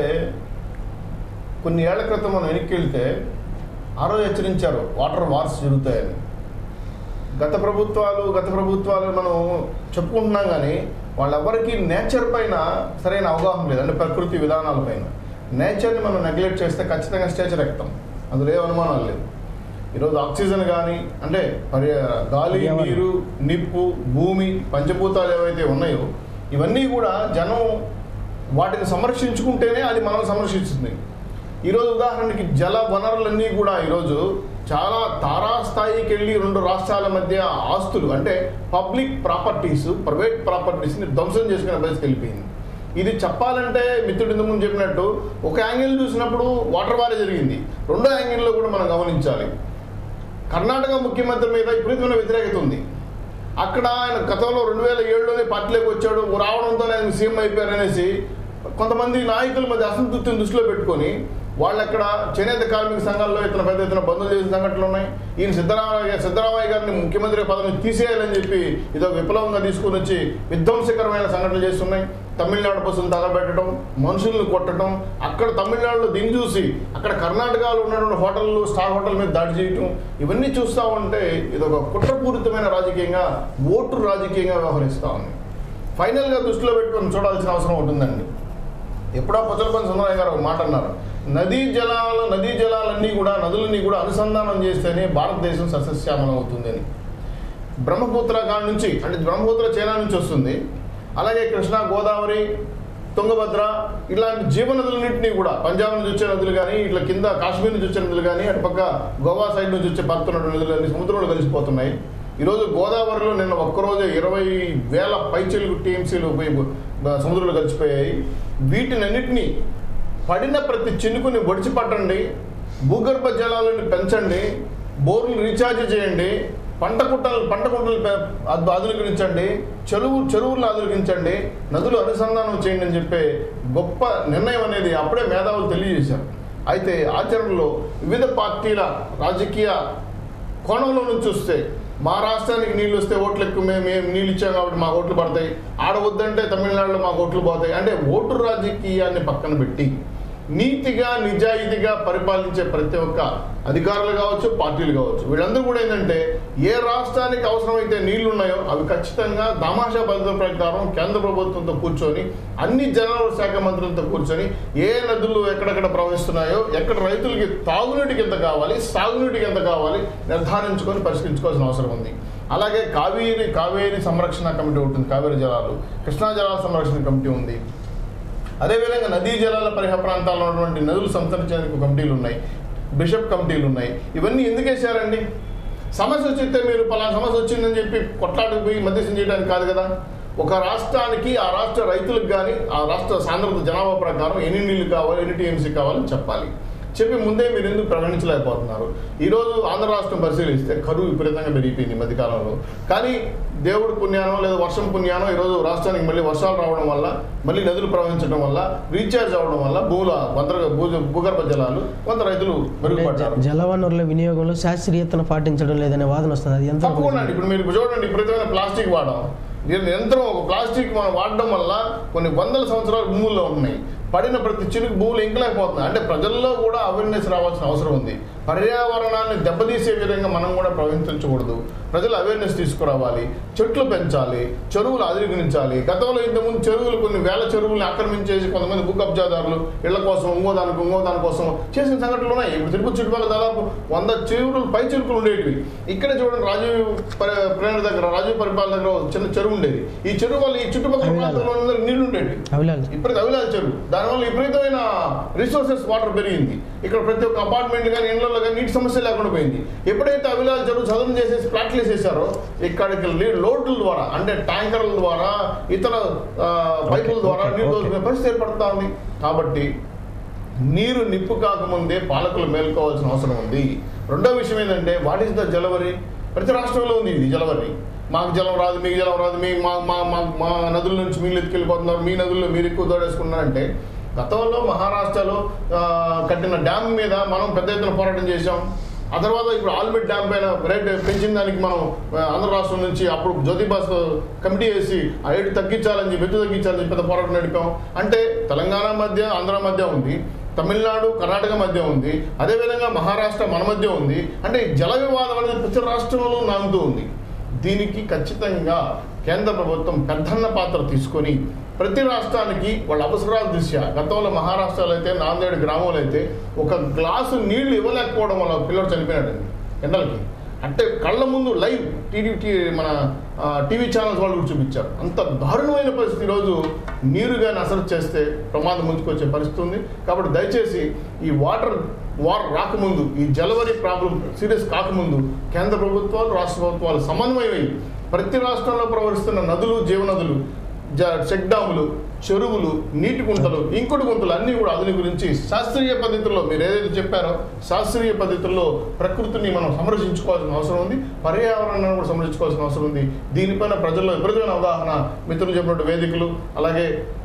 కొన్ని ఏళ్ల క్రితం మనం వెనక్కి వెళ్తే ఆ రోజు హెచ్చరించారు వాటర్ వార్స్ జరుగుతాయని గత ప్రభుత్వాలు గత ప్రభుత్వాలు మనం చెప్పుకుంటున్నాం కానీ వాళ్ళెవ్వరికీ నేచర్ పైన సరైన అవగాహన లేదు అంటే ప్రకృతి విధానాల పైన నేచర్ని మనం నెగ్లెక్ట్ చేస్తే ఖచ్చితంగా స్టేచర్ ఎక్కుతాం అందులో ఏ అనుమానాలు లేదు ఈరోజు ఆక్సిజన్ కానీ అంటే పర్య గాలి పర్యావరణం. నీరు నిప్పు భూమి పంచభూతాలు ఏవైతే ఉన్నాయో ఇవన్నీ కూడా జనం వాటిని సంరక్షించుకుంటేనే అది మనం సంరక్షిస్తుంది ఈరోజు ఉదాహరణకి జల వనరులన్నీ కూడా ఈరోజు చాలా తారాస్థాయికి వెళ్ళి రెండు రాష్ట్రాల మధ్య ఆస్తులు అంటే పబ్లిక్ ప్రాపర్టీస్ ప్రైవేట్ ప్రాపర్టీస్ని ధ్వంసం చేసుకునే పరిస్థితి వెళ్ళిపోయింది ఇది చెప్పాలంటే మిత్రుడు ఇంతకు ముందు చెప్పినట్టు ఒక యాంగిల్ చూసినప్పుడు వాటర్ వారే జరిగింది రెండో యాంగిల్లో కూడా మనం గమనించాలి కర్ణాటక ముఖ్యమంత్రి మీద విపరీతమైన వ్యతిరేకత ఉంది అక్కడ ఆయన గతంలో రెండు వేల ఏడులోనే పార్టీలోకి వచ్చాడు రావడంతో ఆయన సీఎం అయిపోయారు అనేసి కొంతమంది నాయకుల మధ్య అసంతృప్తిని దృష్టిలో పెట్టుకొని వాళ్ళు అక్కడ చేనేత కార్మిక సంఘాల్లో ఇతను పెద్ద ఎత్తున బంధువులు చేసిన సంఘటనలు ఉన్నాయి ఈయన సిద్ధరామయ్య సిద్ధరామయ్య గారిని ముఖ్యమంత్రి పదవి నుంచి తీసేయాలని చెప్పి ఇదో విప్లవంగా తీసుకుని వచ్చి విధ్వంసకరమైన సంఘటనలు చేస్తున్నాయి తమిళనాడు బస్సులు తగలబెట్టడం మనుషులను కొట్టడం అక్కడ తమిళనాడులో దీన్ని చూసి అక్కడ కర్ణాటకలో ఉన్నటువంటి హోటళ్ళు స్టార్ హోటల్ మీద దాడి చేయటం ఇవన్నీ చూస్తూ ఉంటే ఇది ఒక కుట్రపూరితమైన రాజకీయంగా ఓటు రాజకీయంగా వ్యవహరిస్తూ ఉంది ఫైనల్గా దృష్టిలో పెట్టుకొని చూడాల్సిన అవసరం ఉంటుందండి ఎప్పుడో పొచ్చలపల్లి సుందరయ్య గారు ఒక మాట అన్నారు నదీ జలాల నదీ జలాలన్నీ కూడా నదులన్నీ కూడా అనుసంధానం చేస్తేనే భారతదేశం సస్యశ్యామలం అవుతుందని బ్రహ్మపుత్ర కాడ నుంచి అంటే బ్రహ్మపుత్ర చైనా నుంచి వస్తుంది అలాగే కృష్ణా గోదావరి తుంగభద్ర ఇలాంటి జీవనదులన్నింటినీ కూడా పంజాబ్ నుంచి వచ్చే నదులు కానీ ఇట్లా కింద కాశ్మీర్ నుంచి వచ్చే నదులు కానీ అటుపక్క గోవా సైడ్ నుంచి వచ్చే పడుతున్న నదులు అన్ని సముద్రంలో కలిసిపోతున్నాయి ఈరోజు గోదావరిలో నిన్న ఒక్కరోజు ఇరవై వేల పైచీలకు టీఎంసీలు పోయి బ- సముద్రంలో కలిసిపోయాయి వీటినన్నిటినీ పడిన ప్రతి చినుకుని ఒడిచి పట్టండి భూగర్భ జలాలను పెంచండి బోర్లు రీఛార్జ్ చేయండి పంట కుట్టలు పంట కుట్టలు పె- అద్- ఆధునీకరించండి చెరువు చెరువులను ఆధునీకరించండి నదులు అనుసంధానం చేయండి అని చెప్పే గొప్ప నిర్ణయం అనేది అప్పుడే మేధావులు తెలియజేశారు అయితే ఆచరణలో వివిధ పార్టీల రాజకీయ కోణంలో నుంచి చూస్తే మా రాష్ట్రానికి నీళ్ళు వస్తే ఓట్లు ఎక్కువ మేము మేము నీళ్ళు ఇచ్చాం కాబట్టి మా ఓట్లు పడతాయి ఆడ వద్దంటే తమిళనాడులో మా ఓట్లు పోతాయి అంటే ఓటు రాజకీయాన్ని పక్కన పెట్టి నీతిగా నిజాయితీగా పరిపాలించే ప్రతి ఒక్క అధికారులు కావచ్చు పార్టీలు కావచ్చు వీళ్ళందరూ కూడా ఏంటంటే ఏ రాష్ట్రానికి అవసరమైతే నీళ్లు ఉన్నాయో అవి ఖచ్చితంగా దామాషా పద్ధతి ప్రకారం కేంద్ర ప్రభుత్వంతో కూర్చొని అన్ని జనరల్ శాఖ మంత్రులతో కూర్చొని ఏ నదులు ఎక్కడెక్కడ ప్రవహిస్తున్నాయో ఎక్కడ రైతులకి తాగునీటికి ఎంత కావాలి సాగునీటికి ఎంత కావాలి నిర్ధారించుకొని పరిష్కరించుకోవాల్సిన అవసరం ఉంది అలాగే కావేరి కావేరి సంరక్షణ కమిటీ ఉంటుంది కావేరి జలాలు కృష్ణా జలాల సంరక్షణ కమిటీ ఉంది అదేవిధంగా నదీ జలాల పరిహ ప్రాంతాల్లో ఉన్నటువంటి నదులు సంతరించడానికి కమిటీలు ఉన్నాయి బిషప్ కమిటీలు ఉన్నాయి ఇవన్నీ ఎందుకు వేశారండి సమస్య వచ్చితే మీరు పలానా సమస్య వచ్చిందని చెప్పి కొట్లాటకు పోయి మధ్యస్థం చేయడానికి కాదు కదా ఒక రాష్ట్రానికి ఆ రాష్ట్ర రైతులకు కానీ ఆ రాష్ట్ర సాంద్రత జనాభా ప్రకారం ఎన్ని నీళ్లు కావాలి ఎన్ని టీఎంసీ కావాలని చెప్పాలి చెప్పి ముందే మీరు ఎందుకు ప్రకటించలేకపోతున్నారు ఈరోజు ఆంధ్ర రాష్ట్రం పరిశీలిస్తే కరువు విపరీతంగా పెరిగిపోయింది ఈ మధ్యకాలంలో కానీ దేవుడు పుణ్యానో లేదా వర్షం పుణ్యానో ఈరోజు రాష్ట్రానికి మళ్ళీ వర్షాలు రావడం వల్ల మళ్ళీ నదులు ప్రవహించడం వల్ల రీఛార్జ్ అవడం వల్ల భూల వంతర భూ- భూగర్భ జలాలు కొంత రైతులు మెరుగుపడ్డారు జలవనరుల వినియోగంలో శాస్త్రీయతను పాటించడం లేదనే వాదన వస్తుంది అది ఎంత తప్పకుండా అండి ఇప్పుడు మీరు చూడండి విపరీతమైన ప్లాస్టిక్ వాడడం దీని నిరంతరం ఒక ప్లాస్టిక్ మనం వాడడం వల్ల కొన్ని వందల సంవత్సరాలు భూముల్లో ఉన్నాయి పడిన ప్రతి చినుకు భూములు ఇంకలేకపోతున్నాయి అంటే ప్రజల్లో కూడా అవేర్నెస్ రావాల్సిన అవసరం ఉంది పర్యావరణాన్ని దెబ్బతీసే విధంగా మనం కూడా ప్రవర్తించకూడదు ప్రజలు అవేర్నెస్ తీసుకురావాలి చెట్లు పెంచాలి చెరువులు ఆధునీకరించాలి గతంలో ఇంతకుముందు చెరువులు కొన్ని వేల చెరువుల్ని ఆక్రమించేసి కొంతమంది భూ కబ్జాదారులు ఇళ్ల కోసం ఇంకో దానికి ఇంకో దాని కోసం చేసిన సంఘటనలు ఉన్నాయి ఇప్పుడు తిరుపతి చుట్టుపక్కల దాదాపు వంద చెరువులు పై చెరుకులు ఉండేటివి ఇక్కడ చూడండి రాజీవ్ పరి- ప్రేరణ దగ్గర రాజీవ్ పరిపాలన దగ్గర ఒక చిన్న చెరువు ఉండేది ఈ చెరువు వల్ల ఈ చుట్టుపక్కల అవిలాల. ప్రాంతంలో అందరూ నీళ్లు ఉండేవి అవిలాలి ఇప్పుడు అవిలాల చెరువు దానివల్ల విపరీతమైన రిసోర్సెస్ వాటర్ పెరిగింది ఇక్కడ ప్రతి ఒక్క అపార్ట్మెంట్ కానీ ఇళ్లలో కానీ నీటి సమస్య లేకుండా పోయింది ఎప్పుడైతే అవిలాల చెరువు చదును చేసేసి ప్లాట్లు వేసేసారో ఇక్కడికి లీ- లోడ్ల ద్వారా అంటే ట్యాంకర్ల ద్వారా ఇతర ఆ, పైపుల ద్వారా ఓకే, నీరు ఓకే. దోచుకునే పరిస్థితి ఏర్పడుతా ఉంది కాబట్టి నీరు నిప్పు కాకముందే పాలకులు మేల్కోవాల్సిన అవసరం ఉంది రెండో విషయం ఏంటంటే వాట్ ఈస్ ద జలవరి ప్రతి రాష్ట్రంలో ఉంది ఇది జలవరి మాకు జలం రాదు మీకు జలం రాదు మీ మా మా మా మా నదుల నుంచి మీరు ఎత్తుకెళ్ళిపోతున్నారు మీ నదుల్లో మీరు ఎక్కువ తోడేసుకున్నారంటే గతంలో మహారాష్ట్రలో ఆ, కట్టిన డ్యామ్ మీద మనం పెద్ద ఎత్తున పోరాటం చేశాం ఆ తర్వాత ఇప్పుడు ఆల్మెట్ డ్యామ్ పైన రేట్ పెంచిన దానికి మనం ఆ, ఆంధ్ర రాష్ట్రం నుంచి అప్పుడు జ్యోతిబాస్ కమిటీ వేసి ఆ రేటు తగ్గించాలని చెప్పి ఎత్తు తగ్గించాలని చెప్పి పెద్ద పోరాటం నడిపాం అంటే తెలంగాణ మధ్య ఆంధ్ర మధ్య ఉంది తమిళనాడు కర్ణాటక మధ్య ఉంది అదేవిధంగా మహారాష్ట్ర మన మధ్య ఉంది అంటే ఈ జల వివాదం అనేది ప్రతి రాష్ట్రంలో నానుతూ ఉంది దీనికి ఖచ్చితంగా కేంద్ర ప్రభుత్వం పెద్దన్న పాత్ర తీసుకొని ప్రతి రాష్ట్రానికి వాళ్ళ అవసరాల దృష్ట్యా గతంలో మహారాష్ట్రలో అయితే నాందేడ్ గ్రామంలో అయితే ఒక గ్లాసు నీళ్లు ఇవ్వలేకపోవడం వల్ల ఒక పిల్లడు చనిపోయినాడండి ఎండలకి అంటే కళ్ళ ముందు లైవ్ టీవీ మన ఆ, టీవీ ఛానల్స్ వాళ్ళు కూడా చూపించారు అంత దారుణమైన పరిస్థితి ఈరోజు నీరు కానీ అసలు చేస్తే ప్రమాదం ముందుకొచ్చే పరిస్థితి ఉంది కాబట్టి దయచేసి ఈ వాటర్ వార్ రాకముందు ఈ జలవరి ప్రాబ్లం సీరియస్ కాకముందు కేంద్ర ప్రభుత్వాలు రాష్ట్ర ప్రభుత్వాలు సమన్వయమై ప్రతి రాష్ట్రంలో ప్రవహిస్తున్న నదులు జీవనదులు జ చెక్ డ్యాములు చెరువులు నీటి గుంటలు ఇంకుడు గుంటలు అన్నీ కూడా అదుని గురించి శాస్త్రీయ పద్ధతుల్లో మీరు ఏదైతే చెప్పారో శాస్త్రీయ పద్ధతుల్లో ప్రకృతిని మనం సంరక్షించుకోవాల్సిన అవసరం ఉంది పర్యావరణాన్ని కూడా సంరక్షించుకోవాల్సిన అవసరం ఉంది దీనిపైన ప్రజల్లో విపరీతమైన అవగాహన మిత్రులు చెప్పినట్టు వేదికలు అలాగే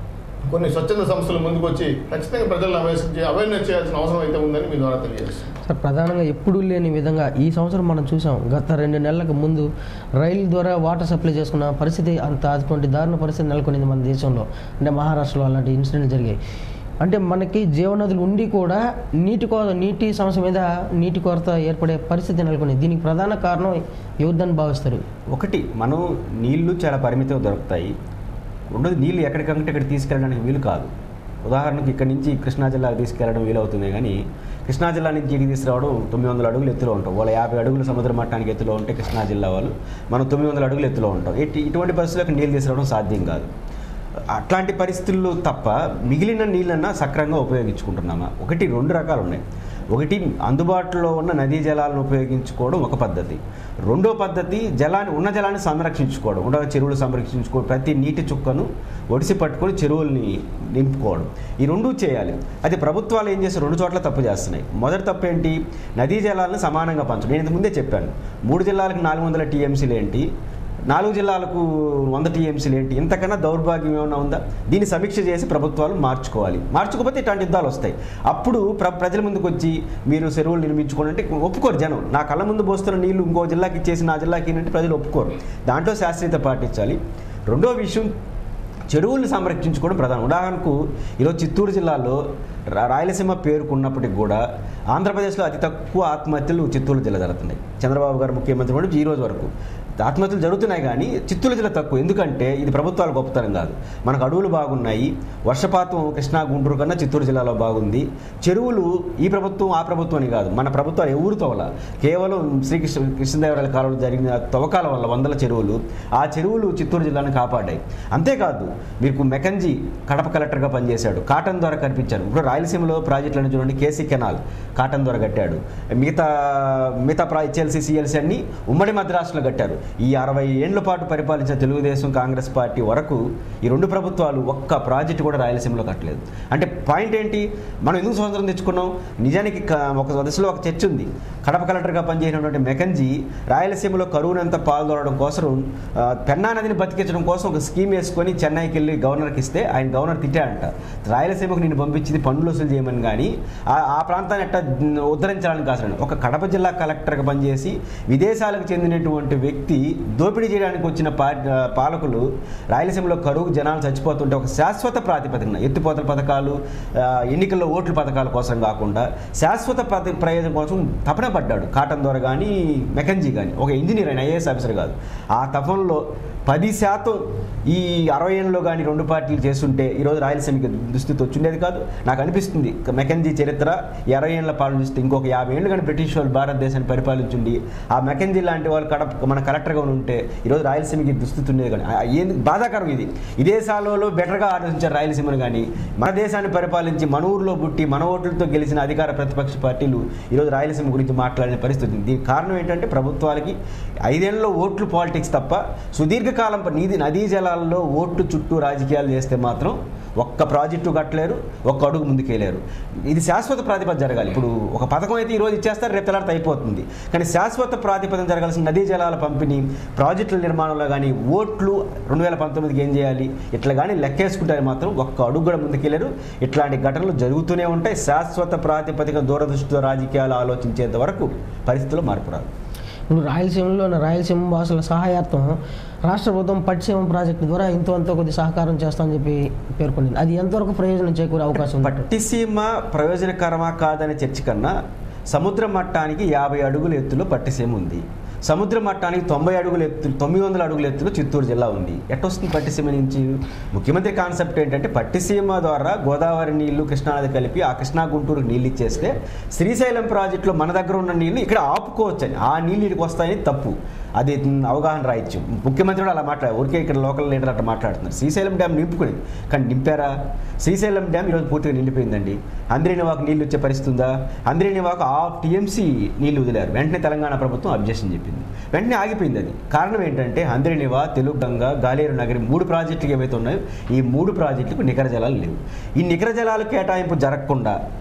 కొన్ని స్వచ్ఛంద సంస్థలు ముందుకు వచ్చి ఖచ్చితంగా ప్రజలను అవేసించి అవేర్నెస్ చేయాల్సిన అవసరం అయితే ఉందని మీ ద్వారా తెలియజేస్తుంది సార్ ప్రధానంగా ఎప్పుడూ లేని విధంగా ఈ సంవత్సరం మనం చూసాం గత రెండు నెలలకు ముందు రైలు ద్వారా వాటర్ సప్లై చేసుకున్న పరిస్థితి అంత అటువంటి దారుణ పరిస్థితి నెలకొనింది మన దేశంలో అంటే మహారాష్ట్రలో అలాంటి ఇన్సిడెంట్లు జరిగాయి అంటే మనకి జీవనదులు ఉండి కూడా నీటి కో నీటి సమస్య మీద నీటి కొరత ఏర్పడే పరిస్థితి నెలకొనింది దీనికి ప్రధాన కారణం ఎవరిదని భావిస్తారు ఒకటి మనం నీళ్లు చాలా పరిమితం దొరుకుతాయి రెండోది నీళ్లు ఎక్కడికంటే ఇక్కడ తీసుకెళ్ళడానికి వీలు కాదు ఉదాహరణకు ఇక్కడ నుంచి కృష్ణా జిల్లాకు తీసుకెళ్ళడం వీలవుతుంది కానీ కృష్ణా జిల్లా నుంచి ఇటు తీసుకురావడం తొమ్మిది వందల అడుగులు ఎత్తులో ఉంటాం వాళ్ళ యాభై అడుగులు సముద్ర మట్టానికి ఎత్తులో ఉంటే కృష్ణా జిల్లా వాళ్ళు మనం తొమ్మిది వందల అడుగులు ఎత్తులో ఉంటాం ఇటు ఇటువంటి పరిస్థితులకు నీళ్ళు తీసుకురావడం సాధ్యం కాదు అట్లాంటి పరిస్థితుల్లో తప్ప మిగిలిన నీళ్ళన్నా సక్రమంగా ఉపయోగించుకుంటున్నామా ఒకటి రెండు రకాలు ఉన్నాయి ఒకటి అందుబాటులో ఉన్న నదీ జలాలను ఉపయోగించుకోవడం ఒక పద్ధతి రెండో పద్ధతి జలాన్ని ఉన్న జలాన్ని సంరక్షించుకోవడం ఉన్న చెరువులు సంరక్షించుకోవడం ప్రతి నీటి చుక్కను ఒడిసి పట్టుకొని చెరువుల్ని నింపుకోవడం ఈ రెండూ చేయాలి అది ప్రభుత్వాలు ఏం చేస్తే రెండు చోట్ల తప్పు చేస్తున్నాయి మొదటి తప్పు ఏంటి నదీ జలాలను సమానంగా పంచడం నేను ఇంతకు ముందే చెప్పాను మూడు జిల్లాలకు నాలుగు వందల టీఎంసీలు ఏంటి నాలుగు జిల్లాలకు వంద టీఎంసీలు ఏంటి ఇంతకన్నా దౌర్భాగ్యం ఏమైనా ఉందా దీన్ని సమీక్ష చేసి ప్రభుత్వాలు మార్చుకోవాలి మార్చుకోకపోతే ఇట్లాంటి యుద్ధాలు వస్తాయి అప్పుడు ప్ర ప్రజల ముందుకు వచ్చి మీరు చెరువులు నిర్మించుకోండి అంటే ఒప్పుకోరు జనం నా కళ్ళ ముందు పోస్తున్న నీళ్లు ఇంకో జిల్లాకి ఇచ్చేసి నా జిల్లాకి అంటే ప్రజలు ఒప్పుకోరు దాంట్లో శాస్త్రీయత పాటించాలి రెండో విషయం చెరువుల్ని సంరక్షించుకోవడం ప్రధానం ఉదాహరణకు ఈరోజు చిత్తూరు జిల్లాలో రా- రాయలసీమ పేరుకున్నప్పటికి కూడా ఆంధ్రప్రదేశ్లో అతి తక్కువ ఆత్మహత్యలు చిత్తూరు జిల్లా జరుగుతున్నాయి చంద్రబాబు గారు ముఖ్యమంత్రి నుండి ఈ రోజు వరకు ఆత్మహత్యలు జరుగుతున్నాయి కానీ చిత్తూరు జిల్లా తక్కువ ఎందుకంటే ఇది ప్రభుత్వాల గొప్పతనం కాదు మనకు అడవులు బాగున్నాయి వర్షపాతం కృష్ణా గుంటూరు కన్నా చిత్తూరు జిల్లాలో బాగుంది చెరువులు ఈ ప్రభుత్వం ఆ ప్రభుత్వం అని కాదు మన ప్రభుత్వాలు ఎవరు తవ్వాల కేవలం శ్రీకృష్ణ కృష్ణదేవరాయల కాలంలో జరిగిన తవ్వకాల వల్ల వందల చెరువులు ఆ చెరువులు చిత్తూరు జిల్లాను కాపాడాయి అంతేకాదు మీకు మెకంజీ కడప కలెక్టర్గా పనిచేశాడు కాటన్ ద్వారా కనిపించారు ఇప్పుడు రాయలసీమలో ప్రాజెక్టులను చూడండి కేసీ కెనాల్ కాటన్ ద్వారా కట్టాడు మిగతా మిగతా ప్రా హెచ్ఎల్సీ సిఎల్సీ అన్ని ఉమ్మడి మద్రాసులో కట్టారు ఈ అరవై ఏళ్ల పాటు పరిపాలించిన తెలుగుదేశం కాంగ్రెస్ పార్టీ వరకు ఈ రెండు ప్రభుత్వాలు ఒక్క ప్రాజెక్టు కూడా రాయలసీమలో కట్టలేదు అంటే పాయింట్ ఏంటి మనం ఎందుకు స్వతంత్రం తెచ్చుకున్నాం నిజానికి క- ఒక దశలో ఒక చర్చ ఉంది కడప కలెక్టర్గా పనిచేసినటువంటి మెకంజీ రాయలసీమలో కరువునంత పాల్గొనడం కోసం ఆ, పెన్నా నదిని బతికించడం కోసం ఒక స్కీమ్ వేసుకొని చెన్నైకి వెళ్ళి గవర్నర్కి ఇస్తే ఆయన గవర్నర్ తిట్టాడంట రాయలసీమకు నేను పంపించింది పన్నులు వసూలు చేయమని కానీ ఆ- ఆ ప్రాంతాన్ని ఎట్లా ఉద్ధరించాలని కాదు ఒక కడప జిల్లా కలెక్టర్గా పనిచేసి విదేశాలకు చెందినటువంటి వ్యక్తి దోపిడీ చేయడానికి వచ్చిన పా పాలకులు రాయలసీమలో కరువు జనాలు చచ్చిపోతుంటే ఒక శాశ్వత ప్రాతిపదికన ఎత్తిపోతల పథకాలు ఆ, ఎన్నికల్లో ఓట్ల పథకాల కోసం కాకుండా శాశ్వత ప్రతి ప్రయోజనం కోసం తపన పడ్డాడు కాటన్ ద్వారా కానీ మెకంజీ కానీ ఒక ఇంజనీర్ అయిన ఐఏఎస్ ఆఫీసర్ కాదు ఆ తపనలో పది శాతం ఈ అరవై ఏళ్ళలో కానీ రెండు పార్టీలు చేస్తుంటే ఈరోజు రాయలసీమకి దుస్థితి వచ్చిండేది కాదు నాకు అనిపిస్తుంది మెకెంజీ చరిత్ర ఈ అరవై ఏళ్ళ పాలన చూస్తే ఇంకొక యాభై ఏళ్ళు కానీ బ్రిటిష్ వాళ్ళు భారతదేశాన్ని పరిపాలించుండి ఆ మెకెంజీ లాంటి వాళ్ళు కడప మన కలెక్టర్గా ఉంటే ఈరోజు రాయలసీమకి దుస్థితి ఉండేది కానీ ఆ- ఏంది బాధాకరం ఇది ఇదే సాలలో బెటర్గా ఆలోచించారు రాయలసీమను కానీ మన దేశాన్ని పరిపాలించి మన ఊర్లో పుట్టి మన ఓట్లతో గెలిచిన అధికార ప్రతిపక్ష పార్టీలు ఈరోజు రాయలసీమ గురించి మాట్లాడిన పరిస్థితి ఉంది. దీనికి కారణం ఏంటంటే ప్రభుత్వాలకి ఐదేళ్లలో ఓట్లు పాలిటిక్స్ తప్ప సుదీర్ఘకాలం ప- నీది నదీ జలాల్లో ఓట్లు చుట్టూ రాజకీయాలు చేస్తే మాత్రం ఒక్క ప్రాజెక్టు కట్టలేరు ఒక్క అడుగు ముందుకెళ్ళారు ఇది శాశ్వత ప్రాతిపదిక జరగాలి ఇప్పుడు ఒక పథకం అయితే ఈ రోజు ఇచ్చేస్తారు రేపు తెల్లారితే అయిపోతుంది కానీ శాశ్వత ప్రాతిపదికన జరగాల్సిన నదీ జలాల పంపిణీ ప్రాజెక్టుల నిర్మాణంలో కానీ ఓట్లు రెండు వేల పంతొమ్మిదికి ఏం చేయాలి ఇట్లా కానీ లెక్కేసుకుంటే మాత్రం ఒక్క అడుగు కూడా ముందుకెళ్ళారు ఇట్లాంటి ఘటనలు జరుగుతూనే ఉంటాయి శాశ్వత ప్రాతిపదిక దూరదృష్టితో రాజకీయాలు ఆలోచించేంత వరకు పరిస్థితుల్లో మార్పు రాదు ఇప్పుడు రాయలసీమలో ఉన్న రాయలసీమ భాషల సహాయార్థం రాష్ట్ర ప్రభుత్వం పట్టిసీమ ప్రాజెక్టు ద్వారా ఎంతో ఎంతో కొద్ది సహకారం చేస్తామని చెప్పి పేర్కొంది అది ఎంతవరకు ప్రయోజనం చేకూరే అవకాశం ఉంది పట్టిసీమ ప్రయోజనకరమా కాదనే చర్చ కన్నా సముద్ర మట్టానికి యాభై అడుగుల ఎత్తులో పట్టిసీమ ఉంది సముద్ర మట్టానికి తొంభై అడుగుల ఎత్తు తొమ్మిది వందల అడుగుల ఎత్తులో చిత్తూరు జిల్లా ఉంది ఎట్టొస్తుంది పట్టిసీమ నుంచి ముఖ్యమంత్రి కాన్సెప్ట్ ఏంటంటే పట్టిసీమ ద్వారా గోదావరి నీళ్లు కృష్ణానది కలిపి ఆ కృష్ణా గుంటూరుకు నీళ్ళు ఇచ్చేస్తే శ్రీశైలం ప్రాజెక్టులో మన దగ్గర ఉన్న నీళ్లు ఇక్కడ ఆపుకోవచ్చని ఆ నీళ్ళు ఇక్కడికి వస్తాయని తప్పు అది అవగాహన రాయొచ్చు ముఖ్యమంత్రి కూడా అలా మాట్లాడారు ఊరికే ఇక్కడ లోకల్ లీడర్ అట్లా మాట్లాడుతున్నారు శ్రీశైలం డ్యామ్ నింపుకునేది కానీ నింపారా శ్రీశైలం డ్యామ్ ఈరోజు పూర్తిగా నిండిపోయిందండి అంద్రేనివాకు నీళ్ళు వచ్చే పరిస్థితి ఉందా అంద్రేనివాకు హాఫ్ టీఎంసీ నీళ్లు వదిలారు వెంటనే తెలంగాణ ప్రభుత్వం అబ్జెక్షన్ చెప్పింది వెంటనే ఆగిపోయింది అది కారణం ఏంటంటే అంద్రేనివా తెలుగు గంగ గాలేరు నగరి మూడు ప్రాజెక్టులు ఏవైతే ఉన్నాయో ఈ మూడు ప్రాజెక్టులకు నికర జలాలు లేవు ఈ నికర జలాలు కేటాయింపు జరగకుండా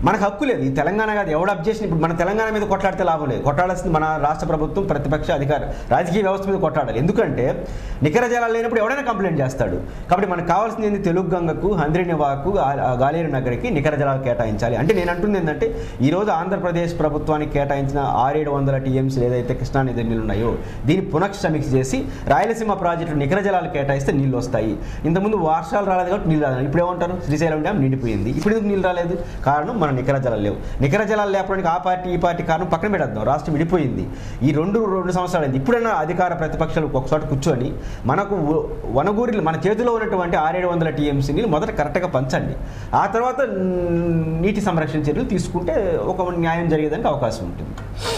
మనకు హక్కు లేదు ఈ తెలంగాణ కాదు ఎవడు అబ్జెక్షన్ ఇప్పుడు మన తెలంగాణ మీద కొట్లాడితే లాభం లేదు కొట్లాడాల్సింది మన రాష్ట్ర ప్రభుత్వం ప్రతిపక్ష అధికార రాజకీయ వ్యవస్థ మీద కొట్లాడాలి ఎందుకంటే నికర జలాలు లేనప్పుడు ఎవడైనా కంప్లైంట్ చేస్తాడు కాబట్టి మనకు కావాల్సింది ఏంది తెలుగు గంగకు హంద్రినివాకు గాలేరు నగరికి నికర జలాలు కేటాయించాలి అంటే నేను అంటుంది ఏంటంటే ఈ రోజు ఆంధ్రప్రదేశ్ ప్రభుత్వానికి కేటాయించిన ఆరేడు వందల టీఎంసీ ఏదైతే కృష్ణానది నీళ్ళు ఉన్నాయో దీన్ని పునఃసమీక్ష చేసి రాయలసీమ ప్రాజెక్టు నికర జలాలు కేటాయిస్తే నీళ్ళు వస్తాయి ఇంతకుముందు వర్షాలు రాలేదు కాబట్టి నీళ్ళు రాలేదు ఇప్పుడు ఏమంటారు శ్రీశైలం డ్యామ్ నిండిపోయింది ఇప్పుడు ఎందుకు నీళ్ళు రాలేదు కారణం మన నికర జలాలు లేవు నికర జలాలు లేకపోవడానికి ఆ పార్టీ ఈ పార్టీ కారణం పక్కన పెట్టేద్దాం రాష్ట్రం విడిపోయింది ఈ రెండు రెండు సంవత్సరాలు అయింది ఇప్పుడైనా అధికార ప్రతిపక్షాలు ఒకచోట కూర్చొని మనకు వ- వనగూరి మన చేతిలో ఉన్నటువంటి ఆరేడు వందల టీఎంసీని మొదట కరెక్ట్గా పంచండి ఆ తర్వాత మ్, నీటి సంరక్షణ చర్యలు తీసుకుంటే ఒక న్యాయం జరిగేదానికి అవకాశం ఉంటుంది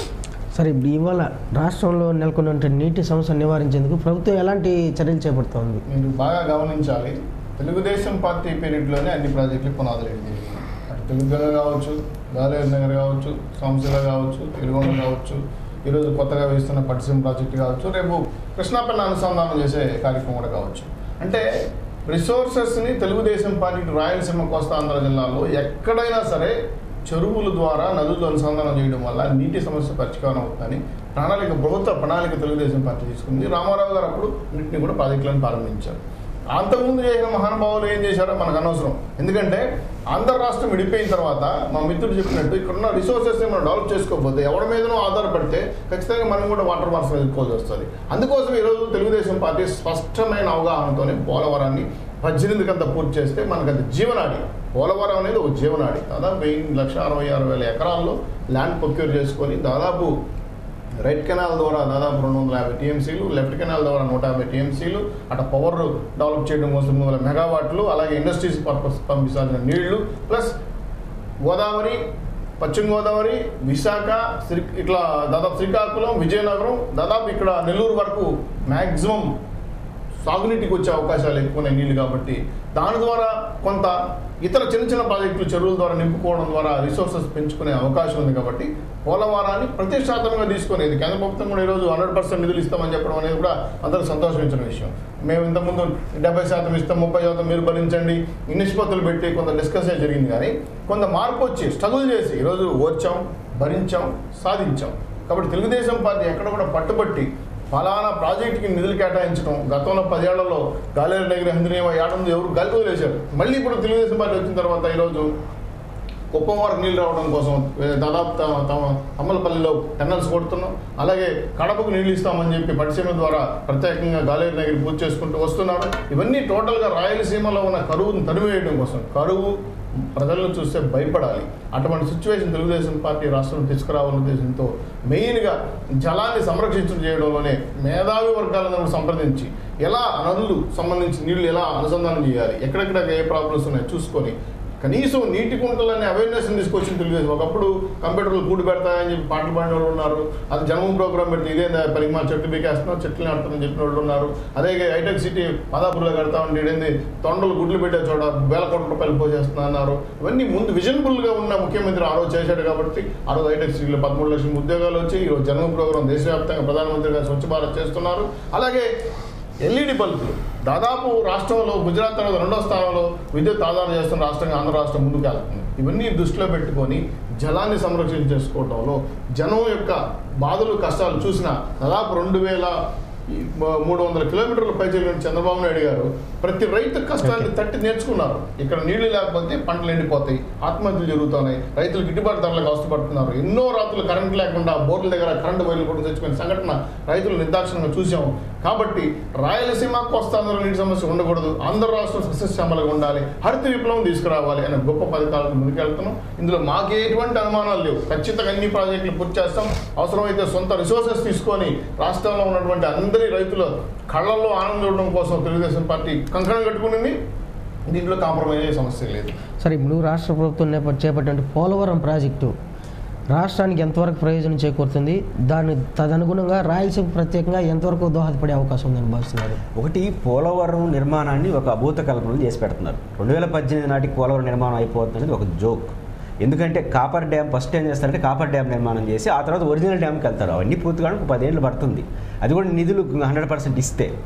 సరే ఇప్పుడు ఇవాళ రాష్ట్రంలో నెలకొన్న నీటి సమస్యను నివారించేందుకు ప్రభుత్వం ఎలాంటి చర్యలు చేపడుతోంది మీరు బాగా గమనించాలి తెలుగుదేశం పార్టీ పీరియడ్లోనే అన్ని ప్రాజెక్టులు పునాదులు ఎదిగింది అటు తెలుగుగంగ కావచ్చు గాలేరు నగర్ కావచ్చు సంస్థల కావచ్చు ఇరుగొండ కావచ్చు ఈరోజు కొత్తగా వేస్తున్న పట్టిసీమ ప్రాజెక్టు కావచ్చు రేపు కృష్ణాపన్న అనుసంధానం చేసే కార్యక్రమం కూడా కావచ్చు అంటే రిసోర్సెస్ని తెలుగుదేశం పార్టీ ఇటు రాయలసీమ కోస్తా ఆంధ్ర జిల్లాలో ఎక్కడైనా సరే చెరువుల ద్వారా నదులు అనుసంధానం చేయడం వల్ల నీటి సమస్య పరిష్కారం అవుతుందని ప్రణాళిక ప్రభుత్వ ప్రణాళిక తెలుగుదేశం పార్టీ తీసుకుంది రామారావు గారు అప్పుడు వీటిని కూడా ప్రాజెక్టులను ప్రారంభించారు అంతకుముందు చేసిన మహానుభావులు ఏం చేశారో మనకు అనవసరం ఎందుకంటే ఆంధ్ర రాష్ట్రం విడిపోయిన తర్వాత మా మిత్రుడు చెప్పినట్టు ఇక్కడ ఉన్న రిసోర్సెస్ మనం డెవలప్ చేసుకోకపోతే ఎవరి మీదనో ఆధారపడితే ఖచ్చితంగా మనం కూడా వాటర్ మార్క్స్ ఎదుర్కోవాల్సి వస్తుంది అందుకోసం ఈరోజు తెలుగుదేశం పార్టీ స్పష్టమైన అవగాహనతోనే పోలవరాన్ని పద్దెనిమిది కంత పూర్తి చేస్తే మనకు అది జీవనాడి పోలవరం అనేది ఒక జీవనాడి దాదాపు వెయ్యి లక్ష అరవై ఆరు వేల ఎకరాల్లో ల్యాండ్ ప్రొక్యూర్ చేసుకొని దాదాపు రైట్ కెనాల్ ద్వారా దాదాపు రెండు వందల యాభై టీఎంసీలు లెఫ్ట్ కెనాల్ ద్వారా నూట యాభై టీఎంసీలు అటు పవర్ డెవలప్ చేయడం కోసం మూడు వందల మెగావాట్లు అలాగే ఇండస్ట్రీస్ పర్పస్ పంపించాల్సిన నీళ్లు ప్లస్ గోదావరి పశ్చిమ గోదావరి విశాఖ శ్రీ ఇట్లా దాదాపు శ్రీకాకుళం విజయనగరం దాదాపు ఇక్కడ నెల్లూరు వరకు మ్యాక్సిమం సాగునీటికి వచ్చే అవకాశాలు ఎక్కువ ఉన్నాయి నీళ్లు కాబట్టి దాని ద్వారా కొంత ఇతర చిన్న చిన్న ప్రాజెక్టులు చెరువుల ద్వారా నింపుకోవడం ద్వారా రిసోర్సెస్ పెంచుకునే అవకాశం ఉంది కాబట్టి పోలవరాన్ని ప్రతిష్టాత్మకంగా తీసుకొని ఇది కేంద్ర ప్రభుత్వం కూడా ఈరోజు హండ్రెడ్ పర్సెంట్ నిధులు ఇస్తామని చెప్పడం అనేది కూడా అందరూ సంతోషించిన విషయం మేము ఇంతకుముందు డెబ్బై శాతం ఇస్తాం ముప్పై శాతం మీరు భరించండి ఈ నిష్పత్తులు పెట్టి కొంత డిస్కస్ జరిగింది కానీ కొంత మార్పు వచ్చి స్ట్రగుల్ చేసి ఈరోజు ఓర్చాం భరించాం సాధించాం కాబట్టి తెలుగుదేశం పార్టీ ఎక్కడ కూడా పట్టుబట్టి ఫలానా ప్రాజెక్టుకి నిధులు కేటాయించడం గతంలో పదేళ్లలో గాలేరు దగ్గర హంద్రీయ ఏడంది ఎవరు గల్లి వదిలేశారు మళ్ళీ ఇప్పుడు తెలుగుదేశం పార్టీ వచ్చిన తర్వాత ఈరోజు కుప్పం వరకు నీళ్ళు రావడం కోసం ఏ, దాదాపు త- తమ అమ్మలపల్లిలో టెన్నల్స్ కొడుతున్నాం అలాగే కడపకు నీళ్ళు ఇస్తామని చెప్పి పట్టిసీమ ద్వారా ప్రత్యేకంగా గాలేరు నగరి పూర్తి చేసుకుంటూ వస్తున్నారు ఇవన్నీ టోటల్గా రాయలసీమలో ఉన్న కరువును తరిమివేయడం కోసం కరువు ప్రజలను చూస్తే భయపడాలి అటువంటి సిచ్యువేషన్ తెలుగుదేశం పార్టీ రాష్ట్రం తీసుకురావాలనే ఉద్దేశంతో మెయిన్గా జలాన్ని సంరక్షించడం చేయడంలోనే మేధావి వర్గాలను సంప్రదించి ఎలా నదులు సంబంధించి నీళ్లు ఎలా అనుసంధానం చేయాలి ఎక్కడెక్కడ ఏ ప్రాబ్లమ్స్ ఉన్నాయో చూసుకొని కనీసం నీటి కుంటలనే అవేర్నెస్ తీసుకొచ్చింది తెలుగుదేశం ఒకప్పుడు కంప్యూటర్లు కూడి పెడతాయని చెప్పి పాటలు పాడిన వాళ్ళు ఉన్నారు అది జన్మం ప్రోగ్రామ్ పెడితే ఇదే పనికి మా చెట్టు పీకేస్తున్నాం చెట్లు నాటుతామని చెప్పిన వాళ్ళు ఉన్నారు అదే హైటెక్ సిటీ మాదాపూర్లో కడతా ఉండి ఇదేంది తొండలు గుడ్లు పెట్టే చోట వేల కోట్ల రూపాయలు పోసేస్తున్నా అన్నారు ఇవన్నీ ముందు విజనబుల్గా ఉన్న ముఖ్యమంత్రి ఆ రోజు చేశాడు కాబట్టి ఆ రోజు హైటెక్ సిటీలో పదమూడు లక్షల ఉద్యోగాలు వచ్చి ఈరోజు జన్మం ప్రోగ్రామ్ దేశవ్యాప్తంగా ప్రధానమంత్రి గారు స్వచ్ఛ భారత్ చేస్తున్నారు అలాగే ఎల్ఈడి బల్బులు దాదాపు రాష్ట్రంలో గుజరాత్ తర్వాత రెండో స్థానంలో విద్యుత్ ఆధారం చేస్తున్న రాష్ట్రంగా ఆంధ్ర రాష్ట్రం ముందుకు వెళ్తుంది ఇవన్నీ దృష్టిలో పెట్టుకొని జలాన్ని సంరక్షణ చేసుకోవడంలో జనం యొక్క బాధలు కష్టాలు చూసిన దాదాపు రెండు వేల ఈ మ- మూడు వందల కిలోమీటర్ల పై జరిగిన చంద్రబాబు నాయుడు గారు ప్రతి రైతు కష్టాన్ని తట్టి నేర్చుకున్నారు ఇక్కడ నీళ్లు లేకపోతే పంటలు ఎండిపోతాయి ఆత్మహత్యలు జరుగుతున్నాయి రైతులు గిట్టుబాటు ధరలకు అవసరపడుతున్నారు ఎన్నో రాత్రులు కరెంట్ లేకుండా బోర్డుల దగ్గర కరెంటు వైర్లు కూడా తెచ్చుకునే సంఘటన రైతులు నిర్దాక్షిణంగా చూసాము కాబట్టి రాయలసీమ కోస్తాంధ్రలో నీటి సమస్య ఉండకూడదు ఆంధ్ర రాష్ట్రం సస్యశ్యామలుగా ఉండాలి హరిత విప్లవం తీసుకురావాలి అనే గొప్ప పథకాలకు ముందుకెళ్తున్నాం ఇందులో మాకు ఎటువంటి అనుమానాలు లేవు ఖచ్చితంగా అన్ని ప్రాజెక్టులు పూర్తి చేస్తాం అవసరమైతే సొంత రిసోర్సెస్ తీసుకొని రాష్ట్రంలో ఉన్నటువంటి అందరి రైతుల కళ్ళల్లో ఆనందం చూడడం కోసం తెలుగుదేశం పార్టీ కంకణం కట్టుకునింది దీంట్లో కాంప్రమైజ్ అయ్యే సమస్య లేదు సరే ఇప్పుడు రాష్ట్ర ప్రభుత్వం నేపథ్య చేపట్టిన పోలవరం ప్రాజెక్టు రాష్ట్రానికి ఎంతవరకు ప్రయోజనం చేకూరుతుంది దాని తదనుగుణంగా రాయలసీమ ప్రత్యేకంగా ఎంతవరకు దోహదపడే అవకాశం ఉందని భావిస్తున్నారు ఒకటి పోలవరం నిర్మాణాన్ని ఒక అభూత కల్పనలు చేసి పెడుతున్నారు రెండు వేల పద్దెనిమిది నాటికి పోలవరం నిర్మాణం అయిపోతుంది అనేది ఒక జోక్ ఎందుకంటే కాపర్ డ్యామ్ ఫస్ట్ ఏం చేస్తారంటే కాపర్ డ్యామ్ నిర్మాణం చేసి ఆ తర్వాత ఒరిజినల్ డ్యామ్కి వెళ్తారు అవన్నీ పూర్తిగా ఒక పదేళ్ళు పడుతుంది అది కూడా నిధులు హండ్రెడ్ పర్సెంట్ ఇస్తే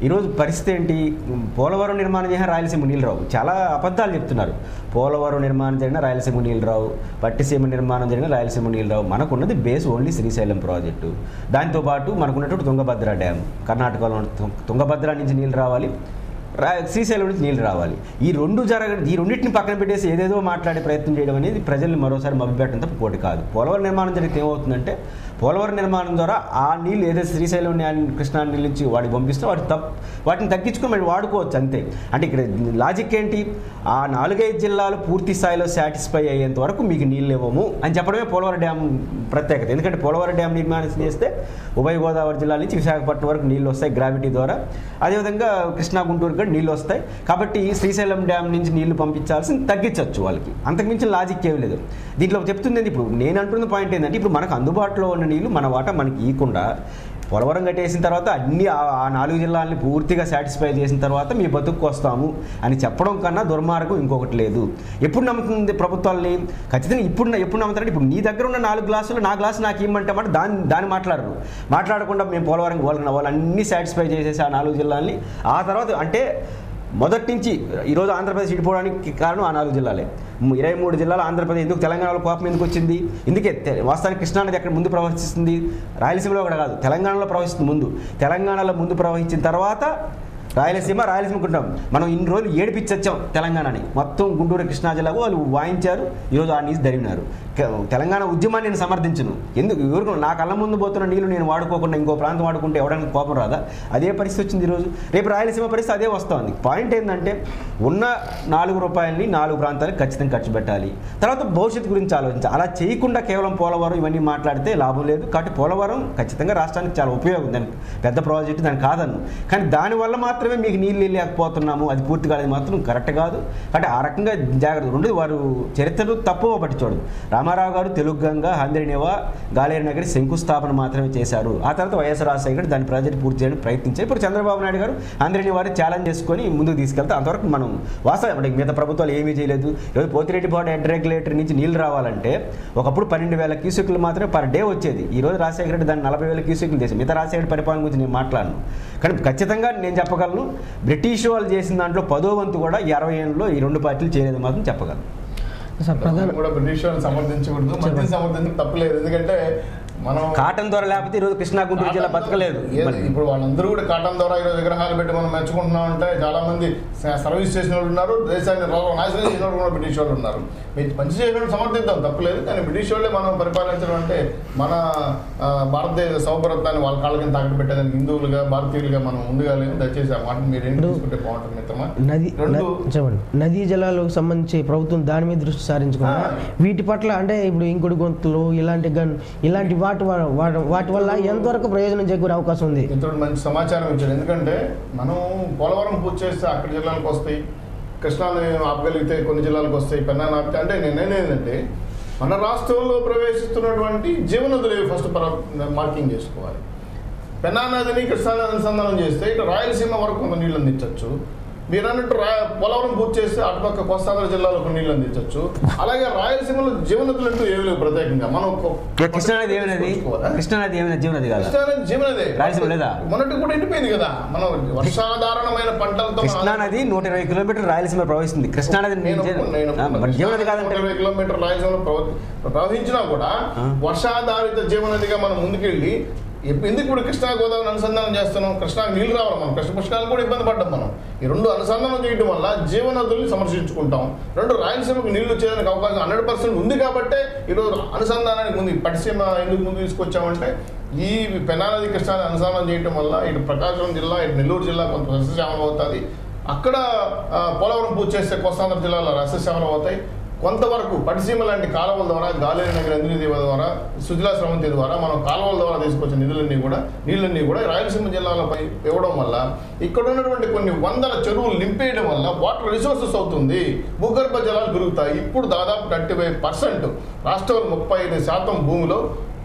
ఈరోజు పరిస్థితి ఏంటి పోలవరం నిర్మాణం చేసిన రాయలసీమ నీళ్ళు రావు చాలా అబద్ధాలు చెప్తున్నారు పోలవరం నిర్మాణం జరిగిన రాయలసీమ నీళ్ళు రావు పట్టిసీమ నిర్మాణం జరిగిన రాయలసీమ నీళ్ళు రావు మనకున్నది బేస్ ఓన్లీ శ్రీశైలం ప్రాజెక్టు దాంతోపాటు మనకున్నటువంటి తుంగభద్ర డ్యామ్ కర్ణాటకలో ఉన్న తుం- తుంగభద్ర నుంచి నీళ్ళు రావాలి రా శ్రీశైలం నుంచి నీళ్ళు రావాలి ఈ రెండు జరగ ఈ రెండింటిని పక్కన పెట్టేసి ఏదేదో మాట్లాడే ప్రయత్నం చేయడం అనేది ప్రజల్ని మరోసారి మభ్యపెట్టడం తప్ప పోటీ కాదు పోలవరం నిర్మాణం జరిగితే ఏమవుతుందంటే పోలవరం నిర్మాణం ద్వారా ఆ నీళ్ళు ఏదైతే శ్రీశైలం నీ- కృష్ణా నీళ్ళ నుంచి వాడికి పంపిస్తే వాటి తప్ వాటిని తగ్గించుకొని మరి వాడుకోవచ్చు అంతే అంటే ఇక్కడ లాజిక్ ఏంటి ఆ నాలుగైదు జిల్లాలు పూర్తి స్థాయిలో సాటిస్ఫై అయ్యేంత వరకు మీకు నీళ్ళు ఇవ్వము అని చెప్పడమే పోలవరం డ్యామ్ ప్రత్యేకత ఎందుకంటే పోలవరం డ్యామ్ నిర్మాణం చేస్తే ఉభయ గోదావరి జిల్లా నుంచి విశాఖపట్నం వరకు నీళ్ళు వస్తాయి గ్రావిటీ ద్వారా అదేవిధంగా కృష్ణా గుంటూరు కూడా నీళ్ళు వస్తాయి కాబట్టి శ్రీశైలం డ్యామ్ నుంచి నీళ్లు పంపించాల్సింది తగ్గించవచ్చు వాళ్ళకి అంతకుమించిన లాజిక్ ఏమీ లేదు దీంట్లో చెప్తుంది ఏంది ఇప్పుడు నేను అంటున్న పాయింట్ ఏంటంటే ఇప్పుడు మనకు అందుబాటులో ఉన్న నీళ్లు మన వాటా మనకి ఇవ్వకుండా పోలవరం కట్టేసిన తర్వాత అన్ని ఆ ఆ నాలుగు జిల్లాలని పూర్తిగా సాటిస్ఫై చేసిన తర్వాత మీ బతుకు వస్తాము అని చెప్పడం కన్నా దుర్మార్గం ఇంకొకటి లేదు ఎప్పుడు నమ్ముతుంది ప్రభుత్వాలని ఖచ్చితంగా ఇప్పుడు ఎప్పుడు నమ్ముతారంటే ఇప్పుడు నీ దగ్గర ఉన్న నాలుగు గ్లాసులు నా గ్లాసు నాకు ఇమ్మంటే మాట దాన్ని దాన్ని మాట్లాడరు మాట్లాడకుండా మేము పోలవరం వాళ్ళని వాళ్ళన్నీ సాటిస్ఫై చేసేసి ఆ నాలుగు జిల్లాలని ఆ తర్వాత అంటే మొదటి నుంచి ఈరోజు ఆంధ్రప్రదేశ్ ఇడిపోవడానికి కారణం ఆ నాలుగు జిల్లాలే ము- ఇరవై మూడు జిల్లాలు ఆంధ్రప్రదేశ్ ఎందుకు తెలంగాణలో కోపం ఎందుకు వచ్చింది ఇందుకే తె- వాస్తవానికి కృష్ణా నది ఎక్కడ ముందు ప్రవహిస్తుంది రాయలసీమలో కూడా కాదు తెలంగాణలో ప్రవహిస్తుంది ముందు తెలంగాణలో ముందు ప్రవహించిన తర్వాత రాయలసీమ రాయలసీమ కుంటాం మనం ఇన్ని రోజులు ఏడిపించొచ్చాం తెలంగాణని మొత్తం గుంటూరు కృష్ణా జిల్లాకు వాళ్ళు వాయించారు ఈరోజు ఆ నీళ్ళు దరివినారు క- తెలంగాణ ఉద్యమాన్ని నేను సమర్థించను ఎందుకు ఎవరికి నా కళ్ళ ముందు పోతున్న నీళ్లు నేను వాడుకోకుండా ఇంకో ప్రాంతం వాడుకుంటే ఎవడానికి కోపం రాదా అదే పరిస్థితి వచ్చింది ఈరోజు రేపు రాయలసీమ పరిస్థితి అదే వస్తుంది పాయింట్ ఏంటంటే ఉన్న నాలుగు రూపాయలని నాలుగు ప్రాంతాలకు ఖచ్చితంగా ఖర్చు పెట్టాలి తర్వాత భవిష్యత్తు గురించి ఆలోచించాలి అలా చేయకుండా కేవలం పోలవరం ఇవన్నీ మాట్లాడితే లాభం లేదు కాబట్టి పోలవరం ఖచ్చితంగా రాష్ట్రానికి చాలా ఉపయోగం దానికి పెద్ద ప్రాజెక్టు దాని కాదను కానీ దానివల్ల మాత్రమే మీకు నీళ్ళు లేకపోతున్నాము అది పూర్తి కాలేదు మాత్రం కరెక్ట్ కాదు అంటే ఆ రకంగా జాగ్రత్త రెండు వారు చరిత్రను తప్పువ పట్టి చూడదు రామారావు గారు తెలుగు గంగ హంద్రినివా గాలేరు నగరి శంకుస్థాపన మాత్రమే చేశారు ఆ తర్వాత వైఎస్ రాజశేఖర్ దాని ప్రాజెక్ట్ పూర్తి చేయడానికి ప్రయత్నించారు ఇప్పుడు చంద్రబాబు నాయుడు గారు హంద్రిని వారిని ఛాలెంజ్ చేసుకొని ముందుకు తీసుకెళ్తే అంతవరకు మనం వాస్తవం అంటే మిగతా ప్రభుత్వాలు ఏమీ చేయలేదు ఈరోజు పోతిరెడ్డి బాడ హెడ్ రెగ్యులేటర్ నుంచి నీళ్ళు రావాలంటే ఒకప్పుడు పన్నెండు వేల క్యూసెక్లు మాత్రమే పర్ డే వచ్చేది ఈ రోజు రాజశేఖర రెడ్డి దాన్ని నలభై వేల క్యూసెక్లు చేసి మిగతా రాజశేఖర పరిపాలన గురించి నేను మాట్లాడను కానీ ఖచ్చితంగా నేను చెప్పగలను బ్రిటిష్ వాళ్ళు చేసిన దాంట్లో పదో వంతు కూడా ఈ అరవై ఏళ్ళలో ఈ రెండు పార్టీలు చేయలేదు మాత్రం చెప్పగలను సార్ ప్రధాన కూడా బ్రిటిష్ వాళ్ళని సమర్థించకూడదు మధ్య సమర్థించడం తప్పలేదు ఎందుకంటే మనం కాటన్ ద్వారా లేకపోతే ఈరోజు కృష్ణా గుంటూరు జిల్లా బతకలేదు ఏది- మరి ఇప్పుడు వాళ్ళందరూ కూడా కాటన్ ద్వారా ఈరోజు విగ్రహాలు పెట్టి మనం మెచ్చుకుంటున్నాం అంటే చాలా మంది స- సర్వీస్ చేసిన వాళ్ళు ఉన్నారు దేశాన్ని రా- నాశనం చేసిన వాళ్ళు కూడా బ్రిటిష్ వాళ్ళు ఉన్నారు మీరు మంచి చేసిన వాళ్ళు సమర్థిద్దాం తప్పలేదు కానీ బ్రిటిష్ వాళ్ళే మనం పరిపాలించడం అంటే మన ఆ, భారతదేశ సౌభరత్వాన్ని వాళ్ళ కాళ్ళ కింద తాకట్టు పెట్టేదానికి హిందువులుగా భారతీయులుగా మనం ముందుగా లేము దయచేసి ఆ మాటను మీరు ఏం ఇప్పుడు తీసుకుంటే బాగుంటుంది మిత్రమా నది రెండు న- చెప్పండి నదీ జలాలకు సంబంధించి ప్రభుత్వం దాని మీద దృష్టి సారించకుండా ఆ. వీటి పట్ల అంటే ఇప్పుడు ఇంకుడు గొంతులు ఇలాంటి గన్ ఇలాంటి వాటి వ- వా- వాటి వల్ల ఎంతవరకు ప్రయోజనం చేకూరే అవకాశం ఉంది మిత్రుడు మంచి సమాచారం ఇచ్చాడు ఎందుకంటే మనం పోలవరం పూర్తి చేస్తే అక్కడి జిల్లాలకు వస్తాయి కృష్ణాని ఆపగలిగితే కొన్ని జిల్లాలకు వస్తాయి పెన్నాన్ని ఆపితే అంటే నేనేది ఏంటంటే మన రాష్ట్రంలో ప్రవేశిస్తున్నటువంటి జీవనదులు ఏవి ఫస్ట్ పర- మార్కింగ్ చేసుకోవాలి పెన్నా నదిని కృష్ణా నది అనుసంధానం చేస్తే ఇటు రాయలసీమ వరకు కొంత నీళ్ళు అందించవచ్చు మీరు అన్నట్టు రా పోలవరం పూర్తి చేస్తే అటుపక్క కోస్తాంధ్ర జిల్లాలో నీళ్ళు అందించవచ్చు అలాగే రాయలసీమలో జీవనదులు అంటూ ఏమి లేవు ప్రత్యేకంగా మనం ఒక- కృష్ణానది ఏమైనది చూసుకోవాలా? కృష్ణానది ఏమైనా జీవనది కాదా కృష్ణానది జీవనదే రాయలసీమ లేదా? మొన్నటి కూడా ఎండిపోయింది కదా మనం వర్షాధారణమైన పంటలతో మన- కృష్ణానది నూట ఇరవై కిలోమీటర్ రాయలసీమ ప్రవహిస్తుంది కృష్ణానది నేను నుంచి- ఒప్పుకోను, నేను ఆ, ఒప్పుకోను. మరి జీవనది కృష్ణా కాదంటే నూట ఇరవై కిలోమీటర్ రాయలసీమలో ప్రవ- ప్రవహించినా కూడా ఆ. వర్షాధారిత జీవనదిగా మనం ముందుకెళ్ళి ఎప్పు- ఎందుకు ఇప్పుడు కృష్ణా గోదావరి అనుసంధానం చేస్తున్నాం కృష్ణా నీళ్ళు రావాలి మనం కృష్ణ పుష్కరాలు కూడా ఇబ్బంది పడ్డాం మనం ఈ రెండు అనుసంధానం చేయడం వల్ల జీవనదుల్ని సంరక్షించుకుంటాం రెండు రాయలసీమకు నీళ్లు వచ్చేదానికి అవకాశం హండ్రెడ్ పర్సెంట్ ఉంది కాబట్టే ఈరోజు అనుసంధానానికి ముందు ఈ పట్టిసీమ ఎందుకు ముందు తీసుకొచ్చామంటే ఈ పెన్నా నది కృష్ణాన్ని అనుసంధానం చేయడం వల్ల ఇటు ప్రకాశం జిల్లా ఇటు నెల్లూరు జిల్లా కొంత సస్యశ్యామలం అవుతుంది అక్కడ ఆ, పోలవరం పూర్తి చేస్తే కోస్తాంధ్ర జిల్లాలో రసశ్యామలం అవుతాయి కొంతవరకు పట్టిసీమ లాంటి కాలువల ద్వారా గాలేరు నగర ఇంద్రదేవ ద్వారా సుజలా స్రవంతి ద్వారా మనం కాలువల ద్వారా తీసుకొచ్చే నిధులన్నీ కూడా నీళ్ళన్నీ కూడా రాయలసీమ జిల్లాలపై ఇవ్వడం వల్ల ఇక్కడ ఉన్నటువంటి కొన్ని వందల చెరువులు నింపేయడం వల్ల వాటర్ రిసోర్సెస్ అవుతుంది భూగర్భ జలాలు పెరుగుతాయి ఇప్పుడు దాదాపు థర్టీ ఫైవ్ పర్సెంట్ రాష్ట్రంలో ముప్పై ఐదు శాతం భూమిలో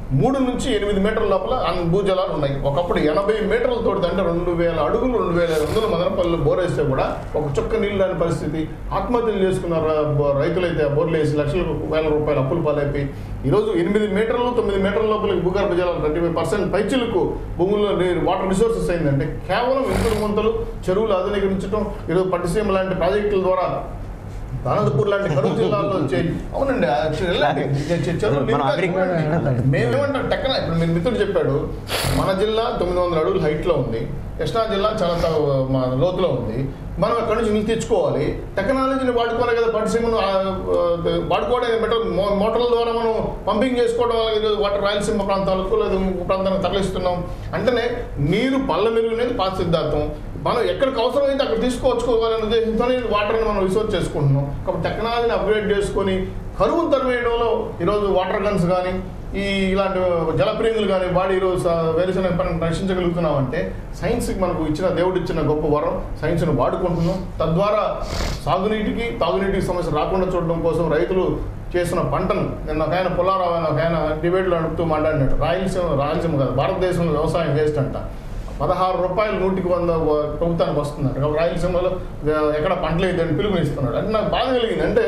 మూడు నుంచి ఎనిమిది మీటర్ల లోపల అన్ని భూజలాలు ఉన్నాయి ఒకప్పుడు ఎనభై మీటర్ల తోటి అంటే రెండు వేల అడుగులు రెండు వేల ఐదు వందల మదనపల్లి బోర్ వేస్తే కూడా ఒక చుక్క నీళ్ళు రాని పరిస్థితి ఆత్మహత్యలు చేసుకున్న ర- బో- రైతులైతే ఆ బోర్లు వేసి లక్షల వేల రూపాయలు అప్పులు పాలైపోయి ఈరోజు ఎనిమిది మీటర్లు తొమ్మిది మీటర్ల లోపలికి భూగర్భ జలాలు థర్టీ ఫైవ్ పర్సెంట్ పైచిలకు భూముల్లో నీ- వాటర్ రిసోర్సెస్ అయిందంటే కేవలం ఇంకుడు గుంతలు చెరువులు ఆధునీకరించడం ఈరోజు పట్టిసీమ లాంటి ప్రాజెక్టుల ద్వారా అనంతపూర్ లాంటి కరువు జిల్లాల్లో వచ్చాయి అవునండి ఆ చె- వెళ్ళండి. చె- చె- చెరువులు మనం నిండుగా అగ్రి- చూడండి. మేమేమంటాం టెక్కన ఇప్పుడు మీ మిత్రుడు చెప్పాడు మన జిల్లా తొమ్మిది వందల అడుగులు హైట్లో ఉంది కృష్ణా జిల్లా చాలా తక్కువ మా లోతులో ఉంది మనం అక్కడి నుంచి నీళ్ళు తెచ్చుకోవాలి టెక్నాలజీని వాడుకోవాలి కదా పట్టిసీమను ఆ, ఆ, వాడుకోవడానికి బెటర్ మో- మోటార్ల ద్వారా మనం పంపింగ్ చేసుకోవడం వల్ల ఈరోజు వాటర్ రాయలసీమ ప్రాంతాలకు లేదా ఇంకో ప్రాంతానికి తరలిస్తున్నాం అంటేనే నీరు పళ్ళ మెరుగునేది పాత సిద్ధాంతం మనం ఎక్కడికి అవసరమైతే అక్కడ తీసుకొచ్చుకోవాలనే ఉద్దేశంతోనే వాటర్ని మనం రిసోర్స్ చేసుకుంటున్నాం కాబట్టి టెక్నాలజీని అప్గ్రేడ్ చేసుకొని కరువును తరివేయడంలో ఈరోజు వాటర్ గన్స్ కానీ ఈ ఇలాంటి జలప్రేములు కానీ వాడి ఈరోజు స- వేరుశనగ పంటను రక్షించగలుగుతున్నాం అంటే సైన్స్కి మనకు ఇచ్చిన దేవుడు ఇచ్చిన గొప్ప వరం సైన్స్ను వాడుకుంటున్నాం తద్వారా సాగునీటికి తాగునీటికి సమస్య రాకుండా చూడడం కోసం రైతులు చేసిన పంటను నిన్న ఒక ఆయన పుల్లారావు అని ఒక ఆయన డిబేట్లో నడుపుతూ మాట్లాడినాడు రాయలసీమ రాయలసీమ కాదు భారతదేశంలో వ్యవసాయం వేస్ట్ అంట పదహారు రూపాయలు నూటికి వంద వ- ప్రభుత్వానికి వస్తున్నారు కాబట్టి రాయలసీమలో ఆ, ఎక్కడ పంటలు వేయదని పిలుపునిస్తున్నాడు అంటే నాకు బాధ కలిగింది అంటే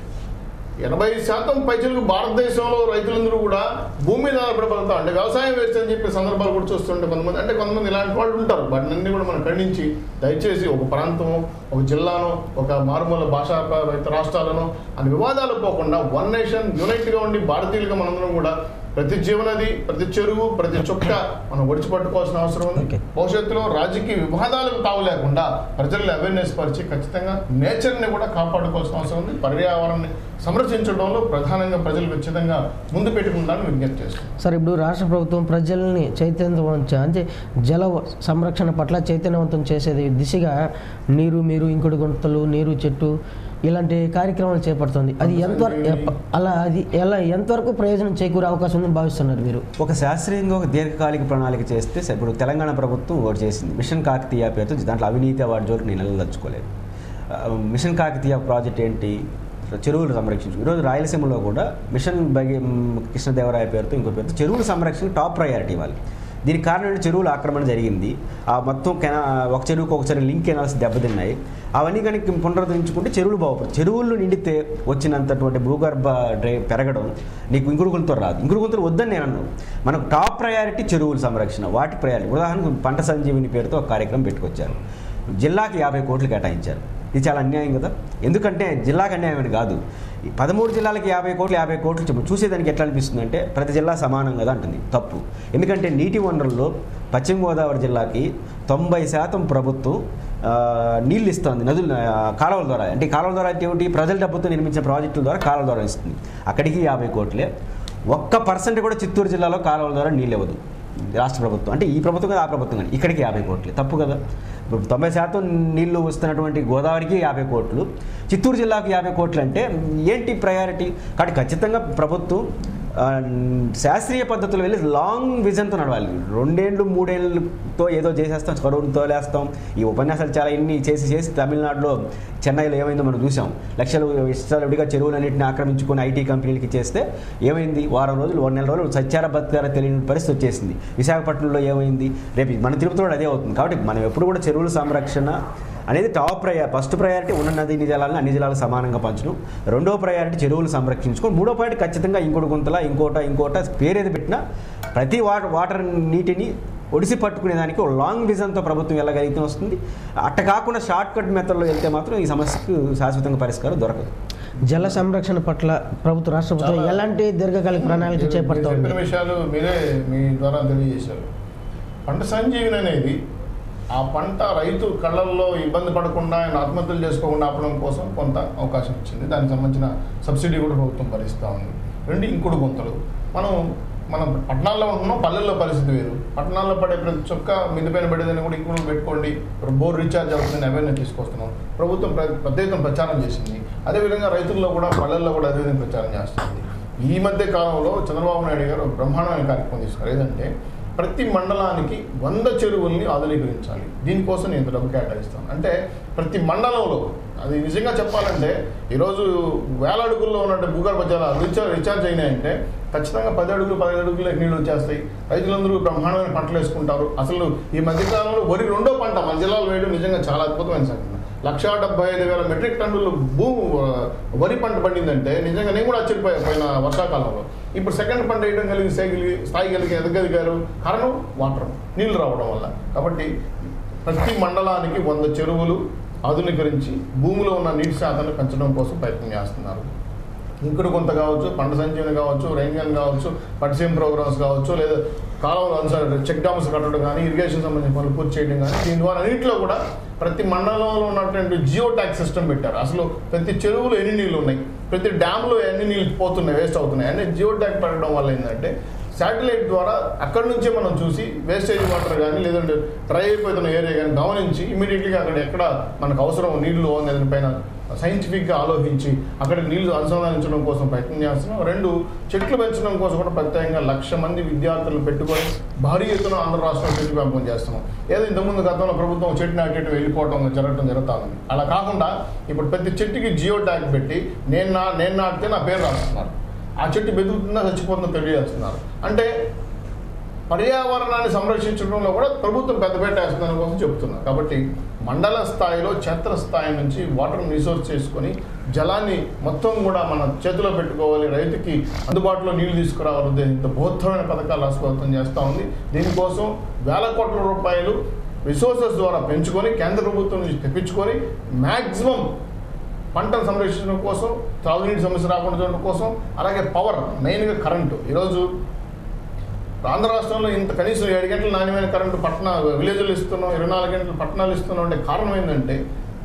ఎనభై శాతం పైచలకు భారతదేశంలో రైతులందరూ కూడా భూమి మీద ఆధారపడి బతుకుతాం అంటే వ్యవసాయం వేస్ట్ అని చెప్పే సందర్భాలు కూడా చూస్తుంటే కొంతమంది అంటే కొంతమంది ఇలాంటి వాళ్ళు ఉంటారు వాటిని అన్ని కూడా మనం ఖండించి దయచేసి ఒక ప్రాంతము ఒక జిల్లాను ఒక మారుమూల భాషా రైతు రాష్ట్రాలను అని వివాదాలు పోకుండా వన్ నేషన్ యునైట్గా ఉండి భారతీయులుగా మనందరం కూడా ప్రతి జీవనది ప్రతి చెరువు ప్రతి చుక్క మనం ఒడిచి పట్టుకోవాల్సిన అవసరం ఉంది Okay. భవిష్యత్తులో రాజకీయ వివాదాలకు తావు లేకుండా ప్రజల్లో అవేర్నెస్ పరిచి ఖచ్చితంగా నేచర్ని కూడా కాపాడుకోవాల్సిన అవసరం ఉంది పర్యావరణాన్ని సంరక్షించడంలో ప్రధానంగా ప్రజలు ఖచ్చితంగా ముందు పెట్టుకుంటానని విజ్ఞప్తి చేస్తున్నాను సార్ ఇప్పుడు రాష్ట్ర ప్రభుత్వం ప్రజల్ని చైతన్యవంతం అంటే జల సంరక్షణ పట్ల చైతన్యవంతం చేసేది దిశగా నీరు మీరు ఇంకుడు గుంతలు నీరు చెట్టు ఇలాంటి కార్యక్రమాలు చేపడుతుంది అది ఎంతవరకు ఎప్ప- అలా అది ఎలా ఎంతవరకు ప్రయోజనం చేకూరే అవకాశం ఉందని భావిస్తున్నారు మీరు ఒక శాస్త్రీయంగా ఒక దీర్ఘకాలిక ప్రణాళిక చేస్తే స- ఇప్పుడు తెలంగాణ ప్రభుత్వం ఒకటి చేసింది మిషన్ కాకతీయ పేరుతో దాంట్లో అవినీతి అవార్డు జోలికి నేను నిలదలుచుకోలేదు ఆ, మిషన్ కాకతీయ ప్రాజెక్ట్ ఏంటి చెరువులు సంరక్షించు ఈరోజు రాయలసీమలో కూడా మిషన్ బగి మ్, కృష్ణదేవరాయ పేరుతో ఇంకో పేరుతో చెరువుల సంరక్షణ టాప్ ప్రయారిటీ ఇవ్వాలి దీనికి కారణం ఏంటి చెరువుల ఆక్రమణ జరిగింది ఆ మొత్తం కెనా ఒక చెరువుకు ఒక చెరువు లింక్ కెనాల్స్ దెబ్బతిన్నాయి అవన్నీ కనుక పునరుద్ధరించుకుంటే చెరువులు బాగుపడతాయి చెరువులు నిండితే వచ్చినంతటువంటి భూగర్భ డ్రై పెరగడం నీకు ఇంకుడుగులతో రాదు ఇంకుడుగులతో వద్దని నేను అన్నాను మనకు టాప్ ప్రయారిటీ చెరువుల సంరక్షణ వాటి ప్రయారిటీ ఉదాహరణకు పంట సంజీవిని పేరుతో ఒక కార్యక్రమం పెట్టుకొచ్చారు జిల్లాకి యాభై కోట్లు కేటాయించారు ఇది చాలా అన్యాయం కదా ఎందుకంటే జిల్లాకి అన్యాయం అని కాదు ఈ పదమూడు జిల్లాలకి యాభై కోట్లు యాభై కోట్లు చెప్పు చూసేదానికి ఎట్లా అనిపిస్తుంది అంటే ప్రతి జిల్లా సమానం కదా అంటుంది తప్పు ఎందుకంటే నీటి వనరుల్లో పశ్చిమ గోదావరి జిల్లాకి తొంభై శాతం ప్రభుత్వం ఆ, నీళ్ళు ఇస్తుంది నదులు ఆ, కాలువల ద్వారా అంటే ఈ కాలువల ద్వారా అంటే ఏమిటి ప్రజల డబ్బుతో నిర్మించిన ప్రాజెక్టుల ద్వారా కాలువల ద్వారా ఇస్తుంది అక్కడికి యాభై కోట్లే ఒక్క పర్సెంట్ కూడా చిత్తూరు జిల్లాలో కాలువల ద్వారా నీళ్ళు ఇవ్వదు రాష్ట్ర ప్రభుత్వం అంటే ఈ ప్రభుత్వం కదా ఆ ప్రభుత్వం కానీ ఇక్కడికి యాభై కోట్లు తప్పు కదా ఇప్పుడు తొంభై శాతం నీళ్లు వస్తున్నటువంటి గోదావరికి యాభై కోట్లు చిత్తూరు జిల్లాకు యాభై కోట్లు అంటే ఏంటి ప్రయారిటీ కాబట్టి ఖచ్చితంగా ప్రభుత్వం ఆ, శాస్త్రీయ పద్ధతులు వెళ్ళి లాంగ్ విజన్తో నడవాలి రెండేళ్ళు మూడేళ్ళతో ఏదో చేసేస్తాం కరువును తోలేస్తాం ఈ ఉపన్యాసాలు చాలా ఎన్ని చేసి చేసి తమిళనాడులో చెన్నైలో ఏమైందో మనం చూసాం లక్షలు ఇష్టాలుడిగా చెరువులన్నింటిని ఆక్రమించుకొని ఐటీ కంపెనీలకి చేస్తే ఏమైంది వారం రోజులు ఒక నెల రోజులు సత్యార బతికార తెలియని పరిస్థితి వచ్చేసింది విశాఖపట్నంలో ఏమైంది రేపు మన తిరుపతిలో కూడా అదే అవుతుంది కాబట్టి మనం ఎప్పుడు కూడా చెరువుల సంరక్షణ అనేది టాప్ ప్రయా ఫస్ట్ ప్రయారిటీ ఉన్న నది జలాలను అన్ని జిల్లాలు సమానంగా పంచడం రెండో ప్రయారిటీ చెరువులు సంరక్షించుకొని మూడో ప్రయారిటీ ఖచ్చితంగా ఇంకోటి గుంతల ఇంకోట ఇంకోట పేరేది పెట్టినా ప్రతి వాటర్ వాటర్ నీటిని ఒడిసి పట్టుకునే దానికి ఒక లాంగ్ విజన్తో ప్రభుత్వం వెళ్ళగలిగితే వస్తుంది అట్ట కాకుండా షార్ట్ కట్ మెథడ్లో వెళ్తే మాత్రం ఈ సమస్యకు శాశ్వతంగా పరిష్కారం దొరకదు జల సంరక్షణ పట్ల ప్రభుత్వ రాష్ట్ర ప్రభుత్వం చాలా- ఎలాంటి దీర్ఘకాలిక ప్రణాళిక మీరు చేపడుతోంది చెప్పిన విషయాలు మీరే మీ ద్వారా తెలియజేశారు పంట సంజీవని అనేది ఆ పంట రైతు కళ్ళల్లో ఇబ్బంది పడకుండా ఆయన ఆత్మహత్యలు చేసుకోకుండా ఆపడం కోసం కొంత అవకాశం ఇచ్చింది దానికి సంబంధించిన సబ్సిడీ కూడా ప్రభుత్వం భరిస్తూ ఉంది రెండు ఇంకుడు గుంతలు మనం మనం పట్టణాల్లో ఉంటున్నాం పల్లెల్లో పరిస్థితి వేరు పట్టణాల్లో పడే ప్రతి చొక్క మిద్దిపైన పడేదని కూడా ఇంకుడు పెట్టుకోండి ఇప్పుడు బోర్ రీఛార్జ్ అవుతుందని అవేర్నెస్ తీసుకొస్తున్నాం ప్రభుత్వం ప్ర- పెద్ద ఎత్తున ప్రచారం చేసింది అదేవిధంగా రైతుల్లో కూడా పల్లెల్లో కూడా అదేవిధంగా ప్రచారం చేస్తుంది ఈ మధ్య కాలంలో చంద్రబాబు నాయుడు గారు ఒక బ్రహ్మాండమైన కార్యక్రమం తీసుకున్నారు ఏదంటే ప్రతి మండలానికి వంద చెరువుల్ని ఆధునీకరించాలి దీనికోసం నేను ఇంత డబ్బు కేటాయిస్తాను అంటే ప్రతి మండలంలో అది నిజంగా చెప్పాలంటే ఈరోజు వేల అడుగుల్లో ఉన్నట్టు భూగర్భ జలాలు రీఛార్జ్ రీఛార్జ్ అయినాయంటే ఖచ్చితంగా పది అడుగులు పదిహేను అడుగులకు నీళ్ళు వచ్చేస్తాయి రైతులందరూ బ్రహ్మాండమైన పంటలు వేసుకుంటారు అసలు ఈ మధ్యకాలంలో వరి రెండో పంట మన జిల్లాలో వేయడం నిజంగా చాలా అద్భుతమైన సంఘటన లక్షా డెబ్బై ఐదు వేల మెట్రిక్ టన్నులు భూ వరి పంట పండిందంటే నిజంగా నేను కూడా ఆశ్చర్యపోయా పోయిన వర్షాకాలంలో ఇప్పుడు సెకండ్ పంట వేయడం కలిగి స్థాయి స్థాయి కలిగి ఎదగలిగారు కారణం వాటర్ నీళ్లు రావడం వల్ల కాబట్టి ప్రతి మండలానికి వంద చెరువులు ఆధునీకరించి భూమిలో ఉన్న నీటి శాతాన్ని పెంచడం కోసం ప్రయత్నం చేస్తున్నారు ఇంకుడు కొంత కావచ్చు పంట సంచయనం కావచ్చు రైన్గన్ కావచ్చు పట్సీమ్ ప్రోగ్రామ్స్ కావచ్చు లేదా కాలువలు అనుసార చెక్ డ్యామ్స్ కట్టడం కానీ ఇరిగేషన్ సంబంధించిన పనులు పూర్తి చేయడం కానీ దీని ద్వారా అన్నింటిలో కూడా ప్రతి మండలంలో ఉన్నటువంటి జియో ట్యాక్స్ సిస్టమ్ పెట్టారు అసలు ప్రతి చెరువులో ఎన్ని నీళ్ళు ఉన్నాయి ప్రతి డ్యామ్లో ఎన్ని నీళ్ళు పోతున్నాయి వేస్ట్ అవుతున్నాయి అంటే జియో ట్యాక్ పెట్టడం వల్ల ఏంటంటే శాటిలైట్ ద్వారా అక్కడి నుంచే మనం చూసి వేస్టేజ్ వాటర్ కానీ లేదంటే డ్రై అయిపోతున్న ఏరియా కానీ గమనించి ఇమీడియట్గా అక్కడ ఎక్కడ మనకు అవసరం నీళ్లు అనేది పైన సైంటిఫిక్గా ఆలోచించి అక్కడ నీళ్లు అనుసంధానించడం కోసం ప్రయత్నం చేస్తున్నాం రెండు చెట్లు పెంచడం కోసం కూడా ప్రత్యేకంగా లక్ష మంది విద్యార్థులను పెట్టుకొని భారీ ఎత్తున ఆంధ్ర రాష్ట్రంలో చెట్లు పెంపకం చేస్తున్నాం ఏదో ఇంతకుముందు గతంలో ప్రభుత్వం చెట్టు నాటేటు వెళ్ళిపోవడం జరగడం జరుగుతుంది అలా కాకుండా ఇప్పుడు ప్రతి చెట్టుకి జియో ట్యాగ్ పెట్టి నేను నా నేను నాటితే నా పేరు రాస్తున్నారు ఆ చెట్టు బెదురుతుందా చచ్చిపోతుందో తెలియజేస్తున్నారు అంటే పర్యావరణాన్ని సంరక్షించడంలో కూడా ప్రభుత్వం పెద్దపేట వేస్తుందని కోసం చెప్తున్నారు కాబట్టి మండల స్థాయిలో క్షేత్ర స్థాయి నుంచి వాటర్ రిసోర్స్ చేసుకొని జలాన్ని మొత్తం కూడా మన చేతిలో పెట్టుకోవాలి రైతుకి అందుబాటులో నీళ్లు తీసుకురావాలి ఉద్దేశంతో బోధమైన పథకాలు రాష్ట్ర ప్రభుత్వం చేస్తూ ఉంది దీనికోసం వేల కోట్ల రూపాయలు రిసోర్సెస్ ద్వారా పెంచుకొని కేంద్ర ప్రభుత్వం నుంచి తెప్పించుకొని మ్యాక్సిమం పంటను సంరక్షించడం కోసం త్రాగునీటి సమస్య రాకుండా చూడడం కోసం అలాగే పవర్ మెయిన్గా కరెంటు ఈరోజు ఆంధ్ర రాష్ట్రంలో ఇంత కనీసం ఏడు గంటల నాణ్యమైన కరెంటు పట్టణ విలేజ్లు ఇస్తున్నాం ఇరవై నాలుగు గంటలు పట్టణాలు ఇస్తున్నాం అంటే కారణం ఏంటంటే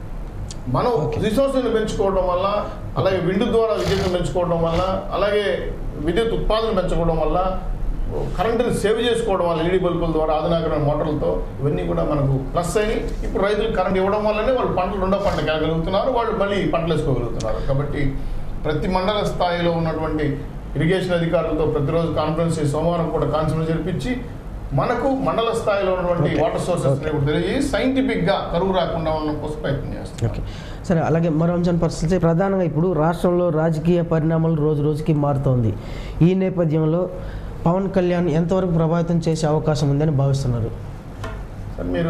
మనం రిసోర్స్ని పెంచుకోవడం వల్ల అలాగే విండు ద్వారా విద్యుత్తును పెంచుకోవడం వల్ల అలాగే విద్యుత్ ఉత్పాదన పెంచుకోవడం వల్ల కరెంటుని సేవ్ చేసుకోవడం వల్ల ఎల్ఈడి బల్బుల ద్వారా ఆధునికమైన మోటార్లతో ఇవన్నీ కూడా మనకు ప్లస్ అయినాయి ఇప్పుడు రైతులకు కరెంట్ ఇవ్వడం వల్లనే వాళ్ళు పంటలు రెండో పంట వెళ్ళగలుగుతున్నారు వాళ్ళు మళ్ళీ పంటలు వేసుకోగలుగుతున్నారు కాబట్టి ప్రతి మండల స్థాయిలో ఉన్నటువంటి ఇరిగేషన్ అధికారులతో ప్రతిరోజు కాన్ఫరెన్స్ చేసి సోమవారం కూడా కాన్ఫరెన్స్ జరిపించి మనకు మండల స్థాయిలో ఉన్నటువంటి వాటర్ సోర్సెస్ తెలియజేసి సైంటిఫిక్ గా కరువు రాకుండా ఉండడం కోసం ప్రయత్నం చేస్తాం ఓకే సరే అలాగే మరో అంశం పరిస్థితి ప్రధానంగా ఇప్పుడు రాష్ట్రంలో రాజకీయ పరిణామాలు రోజు రోజుకి మారుతోంది ఈ నేపథ్యంలో పవన్ కళ్యాణ్ ఎంతవరకు ప్రభావితం చేసే అవకాశం ఉందని భావిస్తున్నారు సార్ మీరు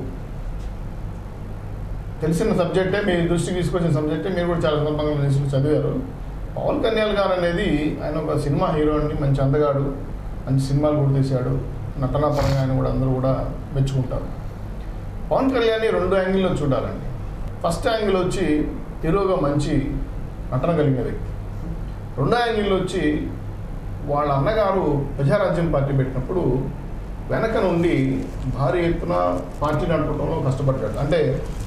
తెలిసిన సబ్జెక్టే మీ దృష్టికి తీసుకొచ్చిన సబ్జెక్టే మీరు కూడా చాలా సందర్భంగా న్యూస్లో చదివారు పవన్ కళ్యాణ్ గారు అనేది ఆయన ఒక సినిమా హీరో అండి మంచి అందగాడు మంచి సినిమాలు కూడా తీశాడు నటనా పరంగా ఆయన కూడా అందరూ కూడా మెచ్చుకుంటారు పవన్ కళ్యాణ్ని రెండు యాంగిల్లో చూడాలండి ఫస్ట్ యాంగిల్ వచ్చి హీరోగా మంచి నటన కలిగిన వ్యక్తి రెండో యాంగిల్ వచ్చి వాళ్ళ అన్నగారు ప్రజారాజ్యం పార్టీ పెట్టినప్పుడు వెనక నుండి భారీ ఎత్తున పార్టీ నడపడంలో కష్టపడ్డాడు అంటే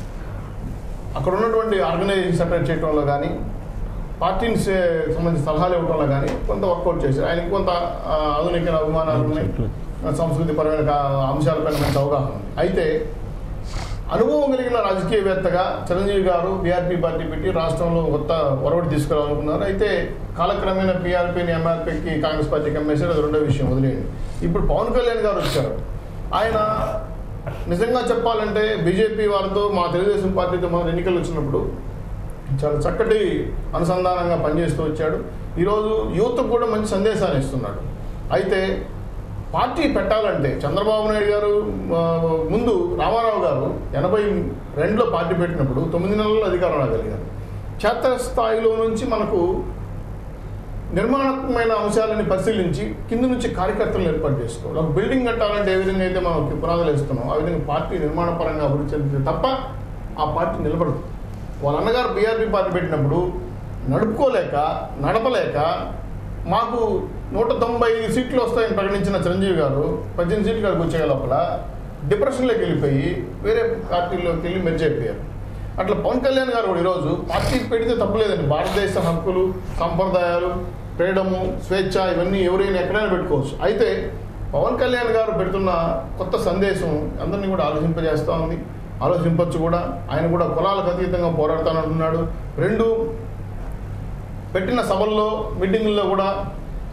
అక్కడ ఉన్నటువంటి ఆర్గనైజేషన్ సెపరేట్ చేయడంలో కానీ పార్టీని సే- సంబంధించిన సలహాలు ఇవ్వడంలో కానీ కొంత వర్కౌట్ చేశారు ఆయనకి కొంత ఆ, ఆధునిక అభిమానాలు ఉన్నాయి సంస్కృతి పరమైన కా- అంశాలపైన మంచి అవగాహన ఉంది అయితే అనుభవం కలిగిన రాజకీయవేత్తగా చిరంజీవి గారు బీఆర్పీ పార్టీ పెట్టి రాష్ట్రంలో కొత్త ఒరవడి తీసుకురావాలనుకున్నారు అయితే కాలక్రమేణా పీఆర్పీని ఎంఆర్పీకి కాంగ్రెస్ పార్టీకి అమ్మేశారు అది రెండో విషయం వదిలేయండి ఇప్పుడు పవన్ కళ్యాణ్ గారు వచ్చారు ఆయన నిజంగా చెప్పాలంటే బీజేపీ వారితో మా తెలుగుదేశం పార్టీతో మన ఎన్నికలు వచ్చినప్పుడు చాలా చక్కటి అనుసంధానంగా పనిచేస్తూ వచ్చాడు ఈరోజు యూత్ కూడా మంచి సందేశాన్ని ఇస్తున్నాడు అయితే పార్టీ పెట్టాలంటే చంద్రబాబు నాయుడు గారు ఆ, ముందు రామారావు గారు ఎనభై రెండులో పార్టీ పెట్టినప్పుడు తొమ్మిది నెలల్లో అధికారం రాగలిగారు క్షేత్రస్థాయిలో నుంచి మనకు నిర్మాణాత్మకమైన అంశాలని పరిశీలించి కింద నుంచి కార్యకర్తలను ఏర్పాటు చేసుకోవాలి ఒక బిల్డింగ్ కట్టాలంటే ఏ విధంగా అయితే మనం పునాదులు వేస్తున్నాం ఆ విధంగా పార్టీ నిర్మాణపరంగా అభివృద్ధి చెందితే తప్ప ఆ పార్టీ నిలబడదు వాళ్ళ అన్నగారు బీఆర్పీ పార్టీ పెట్టినప్పుడు నడుపుకోలేక నడపలేక మాకు నూట తొంభై ఐదు సీట్లు వస్తాయని ప్రకటించిన చిరంజీవి గారు పద్దెనిమిది సీట్లు కాడికి వచ్చే లోపల డిప్రెషన్లోకి వెళ్ళిపోయి వేరే పార్టీలోకి వెళ్ళి మెర్జ్ అయిపోయారు అట్లా పవన్ కళ్యాణ్ గారు కూడా ఈరోజు పార్టీ పెడితే తప్పులేదండి భారతదేశ హక్కులు సంప్రదాయాలు ఫ్రీడము స్వేచ్ఛ ఇవన్నీ ఎవరైనా ఎక్కడైనా పెట్టుకోవచ్చు అయితే పవన్ కళ్యాణ్ గారు పెడుతున్న కొత్త సందేశం అందరినీ కూడా ఆలోచింపజేస్తూ ఉంది ఆలోచింపచ్చు కూడా ఆయన కూడా కులాలకు అతీతంగా పోరాడుతానంటున్నాడు రెండు పెట్టిన సభల్లో మీటింగుల్లో కూడా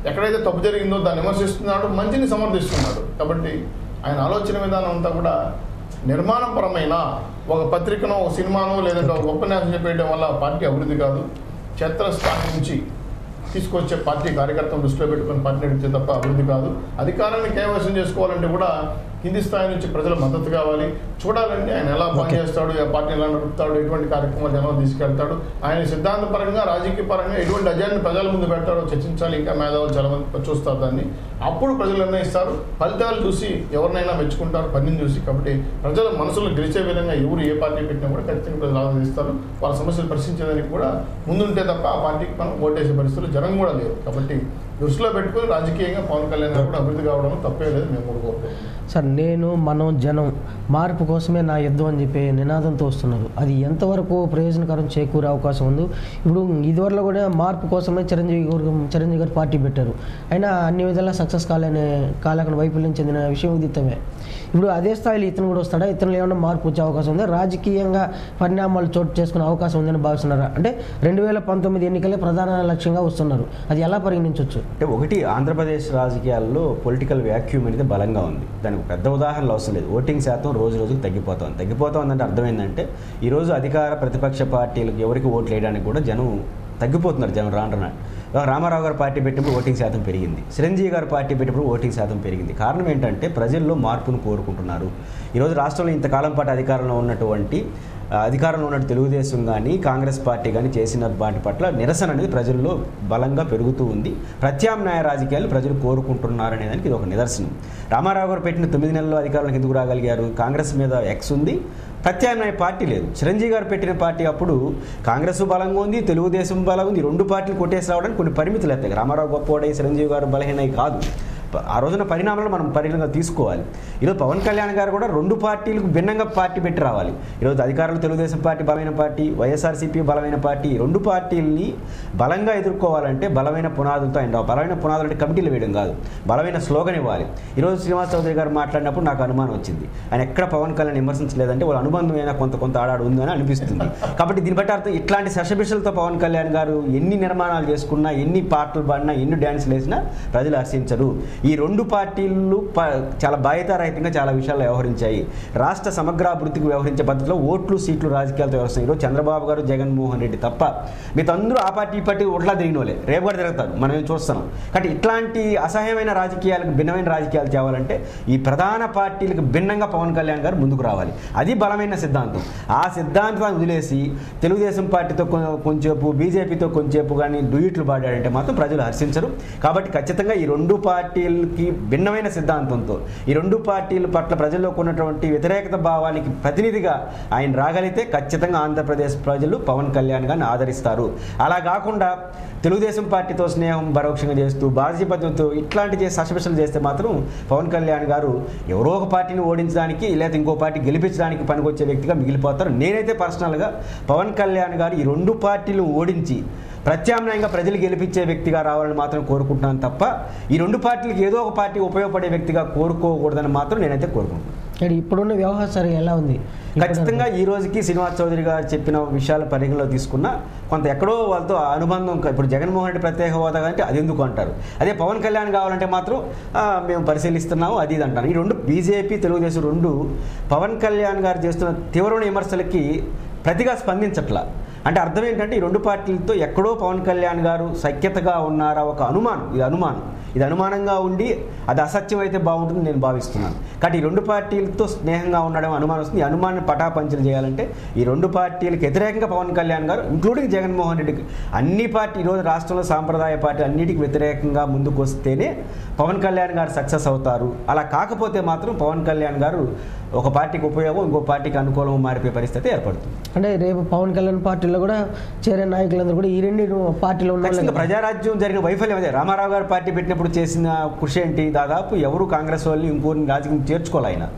ఎక్కడైతే తప్పు జరిగిందో దాన్ని విమర్శిస్తున్నాడు మంచిని సమర్థిస్తున్నాడు కాబట్టి ఆయన ఆలోచన విధానం అంతా కూడా నిర్మాణపరమైన ఒక పత్రికనో ఒక సినిమానో లేదంటే ఒక ఉపన్యాసం చెప్పేయడం వల్ల పార్టీ అభివృద్ధి కాదు క్షేత్రస్థాయి నుంచి తీసుకొచ్చే పార్టీ కార్యకర్తలను దృష్టిలో పెట్టుకుని పార్టీ నడిచే తప్ప అభివృద్ధి కాదు అధికారాన్ని కైవసం చేసుకోవాలంటే కూడా కింది స్థాయి నుంచి ప్రజల మద్దతు కావాలి చూడాలండి ఆయన ఎలా పనిచేస్తాడు ఏ పార్టీ ఎలా నడుపుతాడు ఎటువంటి కార్యక్రమాలు జనం తీసుకెళ్తాడు ఆయన సిద్ధాంతపరంగా రాజకీయ పరంగా ఎటువంటి అజెండా ప్రజల ముందు పెడతాడో చర్చించాలి ఇంకా మేధావులు చాలా మంది చూస్తారు దాన్ని అప్పుడు ప్రజలు నిర్ణయిస్తారు ఫలితాలు చూసి ఎవరినైనా మెచ్చుకుంటారు పనిని చూసి కాబట్టి ప్రజల మనసులో గెలిచే విధంగా ఎవరు ఏ పార్టీ పెట్టినా కూడా ఖచ్చితంగా ప్రజలు ఆలోచిస్తారు వాళ్ళ సమస్యలు ప్రశ్నించేదానికి కూడా ముందుంటే తప్ప ఆ పార్టీకి మనం ఓటేసే పరిస్థితులు జనం కూడా లేవు కాబట్టి దృష్టిలో పెట్టుకుని రాజకీయంగా పవన్ కళ్యాణ్ గారు కూడా అభివృద్ధి కావడం తప్పే లేదు మేము కూడా కోరుకుంటున్నాం సార్ నేను మనం జనం మార్పు కోసమే నా యుద్ధం అని చెప్పి నినాదంతో వస్తున్నారు అది ఎంతవరకు ప్రయోజనకరం చేకూరే అవకాశం ఉంది ఇప్పుడు ఇదివరలో కూడా మార్పు కోసమే చిరంజీవి గారు చిరంజీవి గారు పార్టీ పెట్టారు అయినా అన్ని విధాలా సక్సెస్ కాలేని కాలేకుండా వైఫల్యం చెందిన విషయం ఉదితమే ఇప్పుడు అదే స్థాయిలో ఇతను కూడా వస్తాడా ఇతను ఏమైనా మార్పు వచ్చే అవకాశం ఉంది రాజకీయంగా పరిణామాలు చోటు చేసుకునే అవకాశం ఉందని భావిస్తున్నారా అంటే రెండు వేల పంతొమ్మిది ఎన్నికలే ప్రధాన లక్ష్యంగా వస్తున్నారు అది ఎలా పరిగణించవచ్చు అంటే ఒకటి ఆంధ్రప్రదేశ్ రాజకీయాల్లో పొలిటికల్ వ్యాక్యూమ్ అనేది బలంగా ఉంది దానికి పెద్ద ఉదాహరణలు అవసరం లేదు ఓటింగ్ శాతం రోజు రోజుకు తగ్గిపోతుంది తగ్గిపోతుందంటే అర్థం ఏంటంటే ఈరోజు అధికార ప్రతిపక్ష పార్టీలకు ఎవరికి ఓట్లు వేయడానికి కూడా జనం తగ్గిపోతున్నారు జనం రాను రాను రామారావు గారు పార్టీ పెట్టినప్పుడు ఓటింగ్ శాతం పెరిగింది చిరంజీవి గారు పార్టీ పెట్టినప్పుడు ఓటింగ్ శాతం పెరిగింది కారణం ఏంటంటే ప్రజల్లో మార్పును కోరుకుంటున్నారు ఈరోజు రాష్ట్రంలో ఇంతకాలం పాటు అధికారంలో ఉన్నటువంటి ఆ, అధికారంలో ఉన్న తెలుగుదేశం కానీ కాంగ్రెస్ పార్టీ కానీ చేసిన వాటి పట్ల నిరసన అనేది ప్రజల్లో బలంగా పెరుగుతూ ఉంది ప్రత్యామ్నాయ రాజకీయాలు ప్రజలు కోరుకుంటున్నారు అనే దానికి ఇది ఒక నిదర్శనం రామారావు గారు పెట్టిన తొమ్మిది నెలల్లో అధికారంలోకి ఎందుకు రాగలిగారు కాంగ్రెస్ మీద ఎక్స్ ఉంది ప్రత్యామ్నాయ పార్టీ లేదు చిరంజీవి గారు పెట్టిన పార్టీ అప్పుడు కాంగ్రెస్ బలంగా ఉంది తెలుగుదేశం బలంగా ఉంది ఈ రెండు పార్టీలు కొట్టేసి రావడానికి కొన్ని పరిమితులు ఎత్తాయి రామారావు గొప్పవాడై చిరంజీవి గారు బలహీనై కాదు ప- ఆ రోజున పరిణామాలు మనం పరిగణగా తీసుకోవాలి ఈరోజు పవన్ కళ్యాణ్ గారు కూడా రెండు పార్టీలకు భిన్నంగా పార్టీ పెట్టి రావాలి ఈరోజు అధికారులు తెలుగుదేశం పార్టీ బలమైన పార్టీ వైఎస్ఆర్సీపీ బలమైన పార్టీ ఈ రెండు పార్టీల్ని బలంగా ఎదుర్కోవాలంటే బలమైన పునాదులతో ఆయన రావాలి. బలమైన పునాదులు అంటే కమిటీలు వేయడం కాదు బలమైన స్లోగన్ ఇవ్వాలి ఈరోజు శ్రీనివాస్ చౌదరి గారు మాట్లాడినప్పుడు నాకు అనుమానం వచ్చింది ఆయన ఎక్కడ పవన్ కళ్యాణ్ విమర్శించలేదంటే వాళ్ళ అనుబంధం అయినా కొంత కొంత ఆడాడు ఉంది అని అనిపిస్తుంది కాబట్టి దీన్ని బట్టి అర్థం ఇట్లాంటి శశబిషలతో పవన్ కళ్యాణ్ గారు ఎన్ని నిర్మాణాలు చేసుకున్నా ఎన్ని పాటలు పాడినా ఎన్ని డ్యాన్స్లు వేసినా ప్రజలు హర్షించరు ఈ రెండు పార్టీలు ప- చాలా బాధ్యతారహితంగా చాలా విషయాల్లో వ్యవహరించాయి రాష్ట్ర సమగ్రాభివృద్ధికి వ్యవహరించే పద్ధతిలో ఓట్లు సీట్లు రాజకీయాలతో వ్యవహరిస్తాయి ఈరోజు చంద్రబాబు గారు జగన్మోహన్ రెడ్డి తప్ప మిగతా అందరూ ఆ పార్టీ ఈ పార్టీ ఒట్లా తిరిగిన వాళ్ళే రేపు కూడా తిరుగుతారు మనం ఏం చూస్తున్నాం కాబట్టి ఇట్లాంటి అసహ్యమైన రాజకీయాలకు భిన్నమైన రాజకీయాలు తేవాలంటే ఈ ప్రధాన పార్టీలకు భిన్నంగా పవన్ కళ్యాణ్ గారు ముందుకు రావాలి అది బలమైన సిద్ధాంతం ఆ సిద్ధాంతాన్ని వదిలేసి తెలుగుదేశం పార్టీతో కొ- కొంచెంసేపు బీజేపీతో కొంచెంసేపు కానీ డ్యూయిట్లు పాడాడంటే మాత్రం ప్రజలు హర్షించరు కాబట్టి ఖచ్చితంగా ఈ రెండు పార్టీలకి భిన్నమైన సిద్ధాంతంతో ఈ రెండు పార్టీల పట్ల ప్రజల్లోకి ఉన్నటువంటి వ్యతిరేకత భావానికి ప్రతినిధిగా ఆయన రాగలిగితే ఖచ్చితంగా ఆంధ్రప్రదేశ్ ప్రజలు పవన్ కళ్యాణ్ గారిని ఆదరిస్తారు అలా కాకుండా తెలుగుదేశం పార్టీతో స్నేహం పరోక్షంగా చేస్తూ బాధ్యపద్ధతితో ఇట్లాంటి చేసి సశపిషలు చేస్తే మాత్రం పవన్ కళ్యాణ్ గారు ఎవరో ఒక పార్టీని ఓడించడానికి లేదా ఇంకో పార్టీ గెలిపించడానికి పనికొచ్చే వ్యక్తిగా మిగిలిపోతారు నేనైతే పర్సనల్గా పవన్ కళ్యాణ్ గారు ఈ రెండు పార్టీలు ఓడించి ప్రత్యామ్నాయంగా ప్రజలు గెలిపించే వ్యక్తిగా రావాలని మాత్రం కోరుకుంటున్నాను తప్ప ఈ రెండు పార్టీలకు ఏదో ఒక పార్టీ ఉపయోగపడే వ్యక్తిగా కోరుకోకూడదని మాత్రం నేనైతే కోరుకుంటున్నాను ఇక్కడ ఇప్పుడున్న వ్యవహారం ఎలా ఉంది ఖచ్చితంగా ఈ రోజుకి శ్రీనివాస్ చౌదరి గారు చెప్పిన విషయాల పరిగణలో తీసుకున్నా కొంత ఎక్కడో వాళ్ళతో ఆ అనుబంధం క- ఇప్పుడు జగన్మోహన్ రెడ్డి ప్రత్యేక హోదా అంటే అది ఎందుకు అంటారు అదే పవన్ కళ్యాణ్ కావాలంటే మాత్రం ఆ, మేము పరిశీలిస్తున్నాము అది ఇది అంటారు ఈ రెండు బీజేపీ తెలుగుదేశం రెండు పవన్ కళ్యాణ్ గారు చేస్తున్న తీవ్రమైన విమర్శలకి ప్రతిగా స్పందించట్లా అంటే అర్థం ఏంటంటే ఈ రెండు పార్టీలతో ఎక్కడో పవన్ కళ్యాణ్ గారు సఖ్యతగా ఉన్నారా ఒక అనుమానం ఇది అనుమానం ఇది అనుమానంగా ఉండి అది అసత్యం అయితే బాగుంటుంది నేను భావిస్తున్నాను కాబట్టి ఈ రెండు పార్టీలతో స్నేహంగా ఉండడం అనుమానం వస్తుంది ఈ అనుమానాన్ని పటాపంచలు చేయాలంటే ఈ రెండు పార్టీలకు వ్యతిరేకంగా పవన్ కళ్యాణ్ గారు ఇంక్లూడింగ్ జగన్మోహన్ రెడ్డికి అన్ని పార్టీ ఈరోజు రాష్ట్రంలో సాంప్రదాయ పార్టీ అన్నిటికీ వ్యతిరేకంగా ముందుకు వస్తేనే పవన్ కళ్యాణ్ గారు సక్సెస్ అవుతారు అలా కాకపోతే మాత్రం పవన్ కళ్యాణ్ గారు ఒక పార్టీకి ఉపయోగం ఇంకో పార్టీకి అనుకూలం మారిపోయే పరిస్థితి ఏర్పడుతుంది అంటే రేపు పవన్ కళ్యాణ్ పార్టీలో కూడా చేరే నాయకులందరూ కూడా ఈ రెండు పార్టీలో ఉన్న వాళ్ళే ఖచ్చితంగా కదా. ప్రజారాజ్యం జరిగిన వైఫల్యం అదే రామారావు గారు పార్టీ పెట్టినప్పుడు చేసిన కృషి ఏంటి దాదాపు ఎవరు కాంగ్రెస్ వాళ్ళు ఇంకోరిని రాజకీయం చేర్చుకోవాలి ఆయన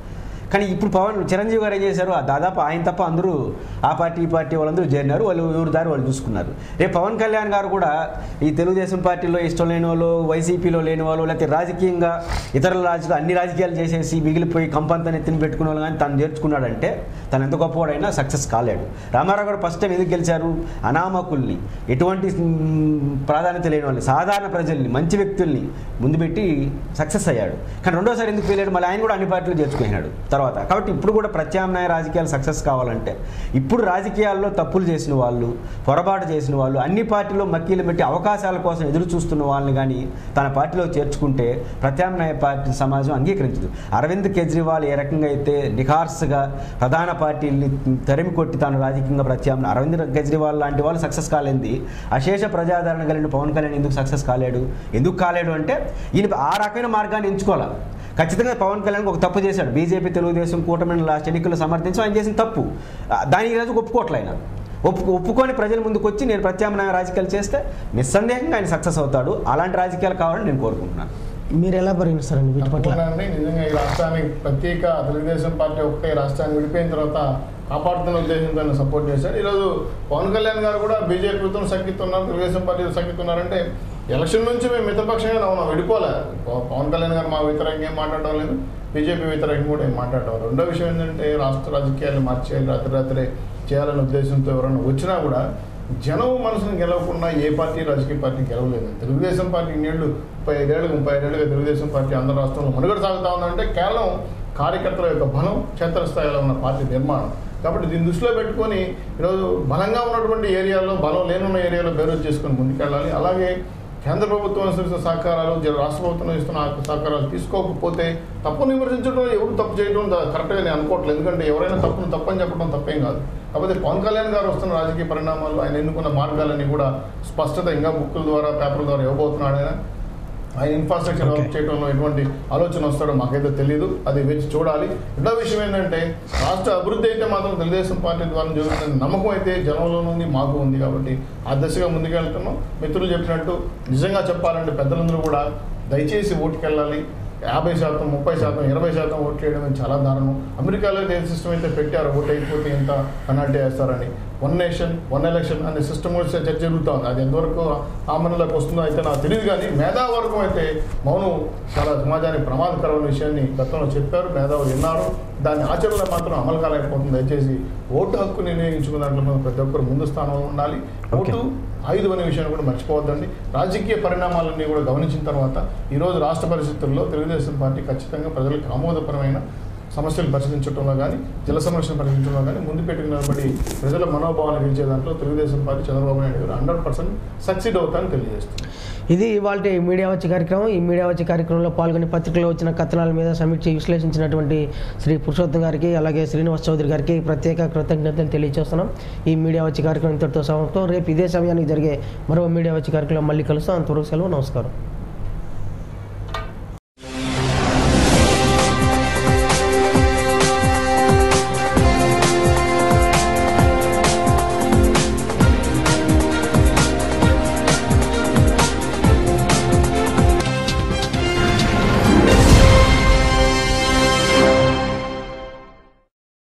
కానీ ఇప్పుడు పవన్ చిరంజీవి గారు ఏం చేశారు ఆ దాదాపు ఆయన తప్ప అందరూ ఆ పార్టీ ఈ పార్టీ వాళ్ళందరూ చేరినారు వాళ్ళు ఎవరి దారి వాళ్ళు చూసుకున్నారు రేపు పవన్ కళ్యాణ్ గారు కూడా ఈ తెలుగుదేశం పార్టీలో ఇష్టం లేని వాళ్ళు వైసీపీలో లేని వాళ్ళు లేకపోతే రాజకీయంగా ఇతర రాజకీయ అన్ని రాజకీయాలు చేసేసి మిగిలిపోయి కంపంతా నెత్తిని పెట్టుకున్న వాళ్ళు కానీ తను చేర్చుకున్నాడంటే తను ఎంత గొప్పవాడైనా సక్సెస్ కాలేడు రామారావు గారు ఫస్ట్ టైం ఎందుకు గెలిచారు అనామకుల్ని ఎటువంటి మ్, ప్రాధాన్యత లేని వాళ్ళని సాధారణ ప్రజల్ని మంచి వ్యక్తుల్ని ముందు పెట్టి సక్సెస్ అయ్యాడు కానీ రెండోసారి ఎందుకు వెళ్ళాడు మళ్ళీ ఆయన కూడా అన్ని పార్టీలు చేర్చుకున్నాడు తర్వాత కాబట్టి ఇప్పుడు కూడా ప్రత్యామ్నాయ రాజకీయాలు సక్సెస్ కావాలంటే ఇప్పుడు రాజకీయాల్లో తప్పులు చేసిన వాళ్ళు పొరపాటు చేసిన వాళ్ళు అన్ని పార్టీలో మక్కీలు పెట్టి అవకాశాల కోసం ఎదురు చూస్తున్న వాళ్ళని కానీ తన పార్టీలో చేర్చుకుంటే ప్రత్యామ్నాయ పార్టీ సమాజం అంగీకరించదు అరవింద్ కేజ్రీవాల్ ఏ రకంగా అయితే నిఖార్స్గా ప్రధాన పార్టీల్ని తరిమి కొట్టి తాను రాజకీయంగా ప్రత్యామ్నాయ అరవింద్ కేజ్రీవాల్ లాంటి వాళ్ళు సక్సెస్ కాలేంది అశేష ప్రజాదరణ కలిగిన పవన్ కళ్యాణ్ ఎందుకు సక్సెస్ కాలేడు ఎందుకు కాలేడు అంటే ఈయన ఆ రకమైన మార్గాన్ని ఎంచుకోవాలి ఖచ్చితంగా పవన్ కళ్యాణ్ ఒక తప్పు చేశాడు బీజేపీ తెలుగుదేశం కూటమిని లాస్ట్ ఎన్నికల్లో సమర్థించి ఆయన చేసిన తప్పు ఆ, దానికి ఈరోజు ఒప్పుకోవట్లే ఆయన ఒప్పు ఒప్పుకొని ప్రజల ముందుకు వచ్చి నేను ప్రత్యామ్నాయ రాజకీయాలు చేస్తే నిస్సందేహంగా ఆయన సక్సెస్ అవుతాడు అలాంటి రాజకీయాలు కావాలని నేను కోరుకుంటున్నాను మీరు ఎలా పరిగణిస్తారండి వీటి పట్ల తప్పకుండా అండి నిజంగా ఈ రాష్ట్రానికి ప్రత్యేక తెలుగుదేశం పార్టీ ఒకటే రాష్ట్రాన్ని విడిపోయిన తర్వాత కాపాడుతున్న ఉద్దేశంతో ఆయన సపోర్ట్ చేశాడు ఈరోజు పవన్ కళ్యాణ్ గారు కూడా బీజేపీతో సఖ్యతున్నారు తెలుగుదేశం పార్టీతో సఖ్యతున్నారంటే ఎలక్షన్ నుంచి మేము మిత్రపక్షంగా ఉన్నాం విడిపోలే పవ- పవన్ కళ్యాణ్ గారు మా వ్యతిరేకంగా ఏం మాట్లాడడం లేదు బీజేపీ వ్యతిరేకంగా కూడా ఏం మాట్లాడడం లేదు. రెండో విషయం ఏంటంటే రాష్ట్ర రాజకీయాలు మార్చేయాలి రాత్రి రాత్రే చేయాలనే ఉద్దేశంతో ఎవరైనా వచ్చినా కూడా జనం మనసును గెలవకుండా ఏ పార్టీ రాజకీయ పార్టీ గెలవలేదు తెలుగుదేశం పార్టీ ఇన్నేళ్ళు ముప్పై ఐదేళ్ళు ముప్పై ఐదేళ్ళుగా తెలుగుదేశం పార్టీ ఆంధ్ర రాష్ట్రంలో మనుగడ సాగుతా ఉందంటే కేవలం కార్యకర్తల యొక్క బలం క్షేత్రస్థాయిలో ఉన్న పార్టీ నిర్మాణం కాబట్టి దీన్ని దృష్టిలో పెట్టుకొని ఈరోజు బలంగా ఉన్నటువంటి ఏరియాలో బలం లేనున్న ఏరియాలో బేరోజు చేసుకొని ముందుకెళ్ళాలి అలాగే కేంద్ర ప్రభుత్వం అనుసరిస్తున్న సహకారాలు జ- రాష్ట్ర ప్రభుత్వం ఇస్తున్న ఆ సహకారాలు తీసుకోకపోతే తప్పును విమర్శించడం ఎవరు తప్పు చేయడం ద- కరెక్ట్గా నేను అనుకోవట్లేదు ఎందుకంటే ఎవరైనా తప్పును తప్పని చెప్పడం తప్పేం కాదు కాకపోతే పవన్ కళ్యాణ్ గారు వస్తున్న రాజకీయ పరిణామాలు ఆయన ఎన్నుకున్న మార్గాలన్నీ కూడా స్పష్టత ఇంకా బుక్కుల ద్వారా పేపర్ల ద్వారా ఇవ్వబోతున్నాడు ఆయన ఆయన ఇన్ఫ్రాస్ట్రక్చర్ డెవలప్ చేయడంలో ఎటువంటి ఆలోచన వస్తాడో మాకైతే తెలియదు అది వేచి చూడాలి రెండో విషయం ఏంటంటే రాష్ట్ర అభివృద్ధి అయితే మాత్రం తెలుగుదేశం పార్టీ ద్వారా జరుగుతుంది నమ్మకం అయితే జనంలో ఉంది మాకు ఉంది కాబట్టి ఆ దశగా ముందుకెళ్తున్నాం మిత్రులు చెప్పినట్టు నిజంగా చెప్పాలంటే పెద్దలందరూ కూడా దయచేసి ఓటుకెళ్ళాలి యాభై శాతం ముప్పై శాతం ఇరవై శాతం ఓట్లు చేయడం అనేది చాలా దారుణం అమెరికాలో ఏ సిస్టమ్ అయితే పెట్టారో ఓటు అయిపోతే ఎంత పెనాల్టీ వేస్తారని వన్ నేషన్ వన్ ఎలక్షన్ అనే సిస్టమ్ కూడా చర్చ జరుగుతూ ఉంది అది ఎంతవరకు ఆమరణలోకి వస్తుందో అయితే నాకు తెలియదు కానీ మేధావర్గం అయితే మౌనం చాలా సమాజానికి ప్రమాదకరమైన విషయాన్ని గతంలో చెప్పారు మేధావులు విన్నారు దాని ఆచరణలో మాత్రం అమలు కాలేకపోతుంది దయచేసి ఓటు హక్కు నిర్ణయించుకున్న దాంట్లో మనం ప్రతి ఒక్కరు ముందు స్థానంలో ఉండాలి ఓటు ఆయుధం అనే విషయాన్ని కూడా మర్చిపోవద్దండి రాజకీయ పరిణామాలన్నీ కూడా గమనించిన తర్వాత ఈరోజు రాష్ట్ర పరిస్థితుల్లో తెలుగుదేశం పార్టీ ఖచ్చితంగా ప్రజలకు ఆమోదపరమైన సమస్యలు పరిశీలించడంలో కానీ జల సమస్యలు పరిశీలించడంలో కానీ ముందు పెట్టుకుని నిలబడి ప్రజల మనోభావాలు గెలిచే దాంట్లో తెలుగుదేశం పార్టీ చంద్రబాబు నాయుడు గారు హండ్రెడ్ పర్సెంట్ సక్సీడ్ అవుతారని తెలియజేస్తుంది ఇది ఇవాళ మీడియా వచ్చే కార్యక్రమం ఈ మీడియా వచ్చే కార్యక్రమంలో పాల్గొని పత్రికలో వచ్చిన కథనాల మీద సమీక్ష విశ్లేషించినటువంటి శ్రీ పురుషోత్తం గారికి అలాగే శ్రీనివాస్ చౌదరి గారికి ప్రత్యేక కృతజ్ఞతలు తెలియజేస్తున్నాం ఈ మీడియా వచ్చే కార్యక్రమం ఇంతటితో సమాప్తం రేపు ఇదే సమయానికి జరిగే మరో మీడియా వచ్చే కార్యక్రమం మళ్ళీ కలుస్తాం అంతవరకు సెలవు నమస్కారం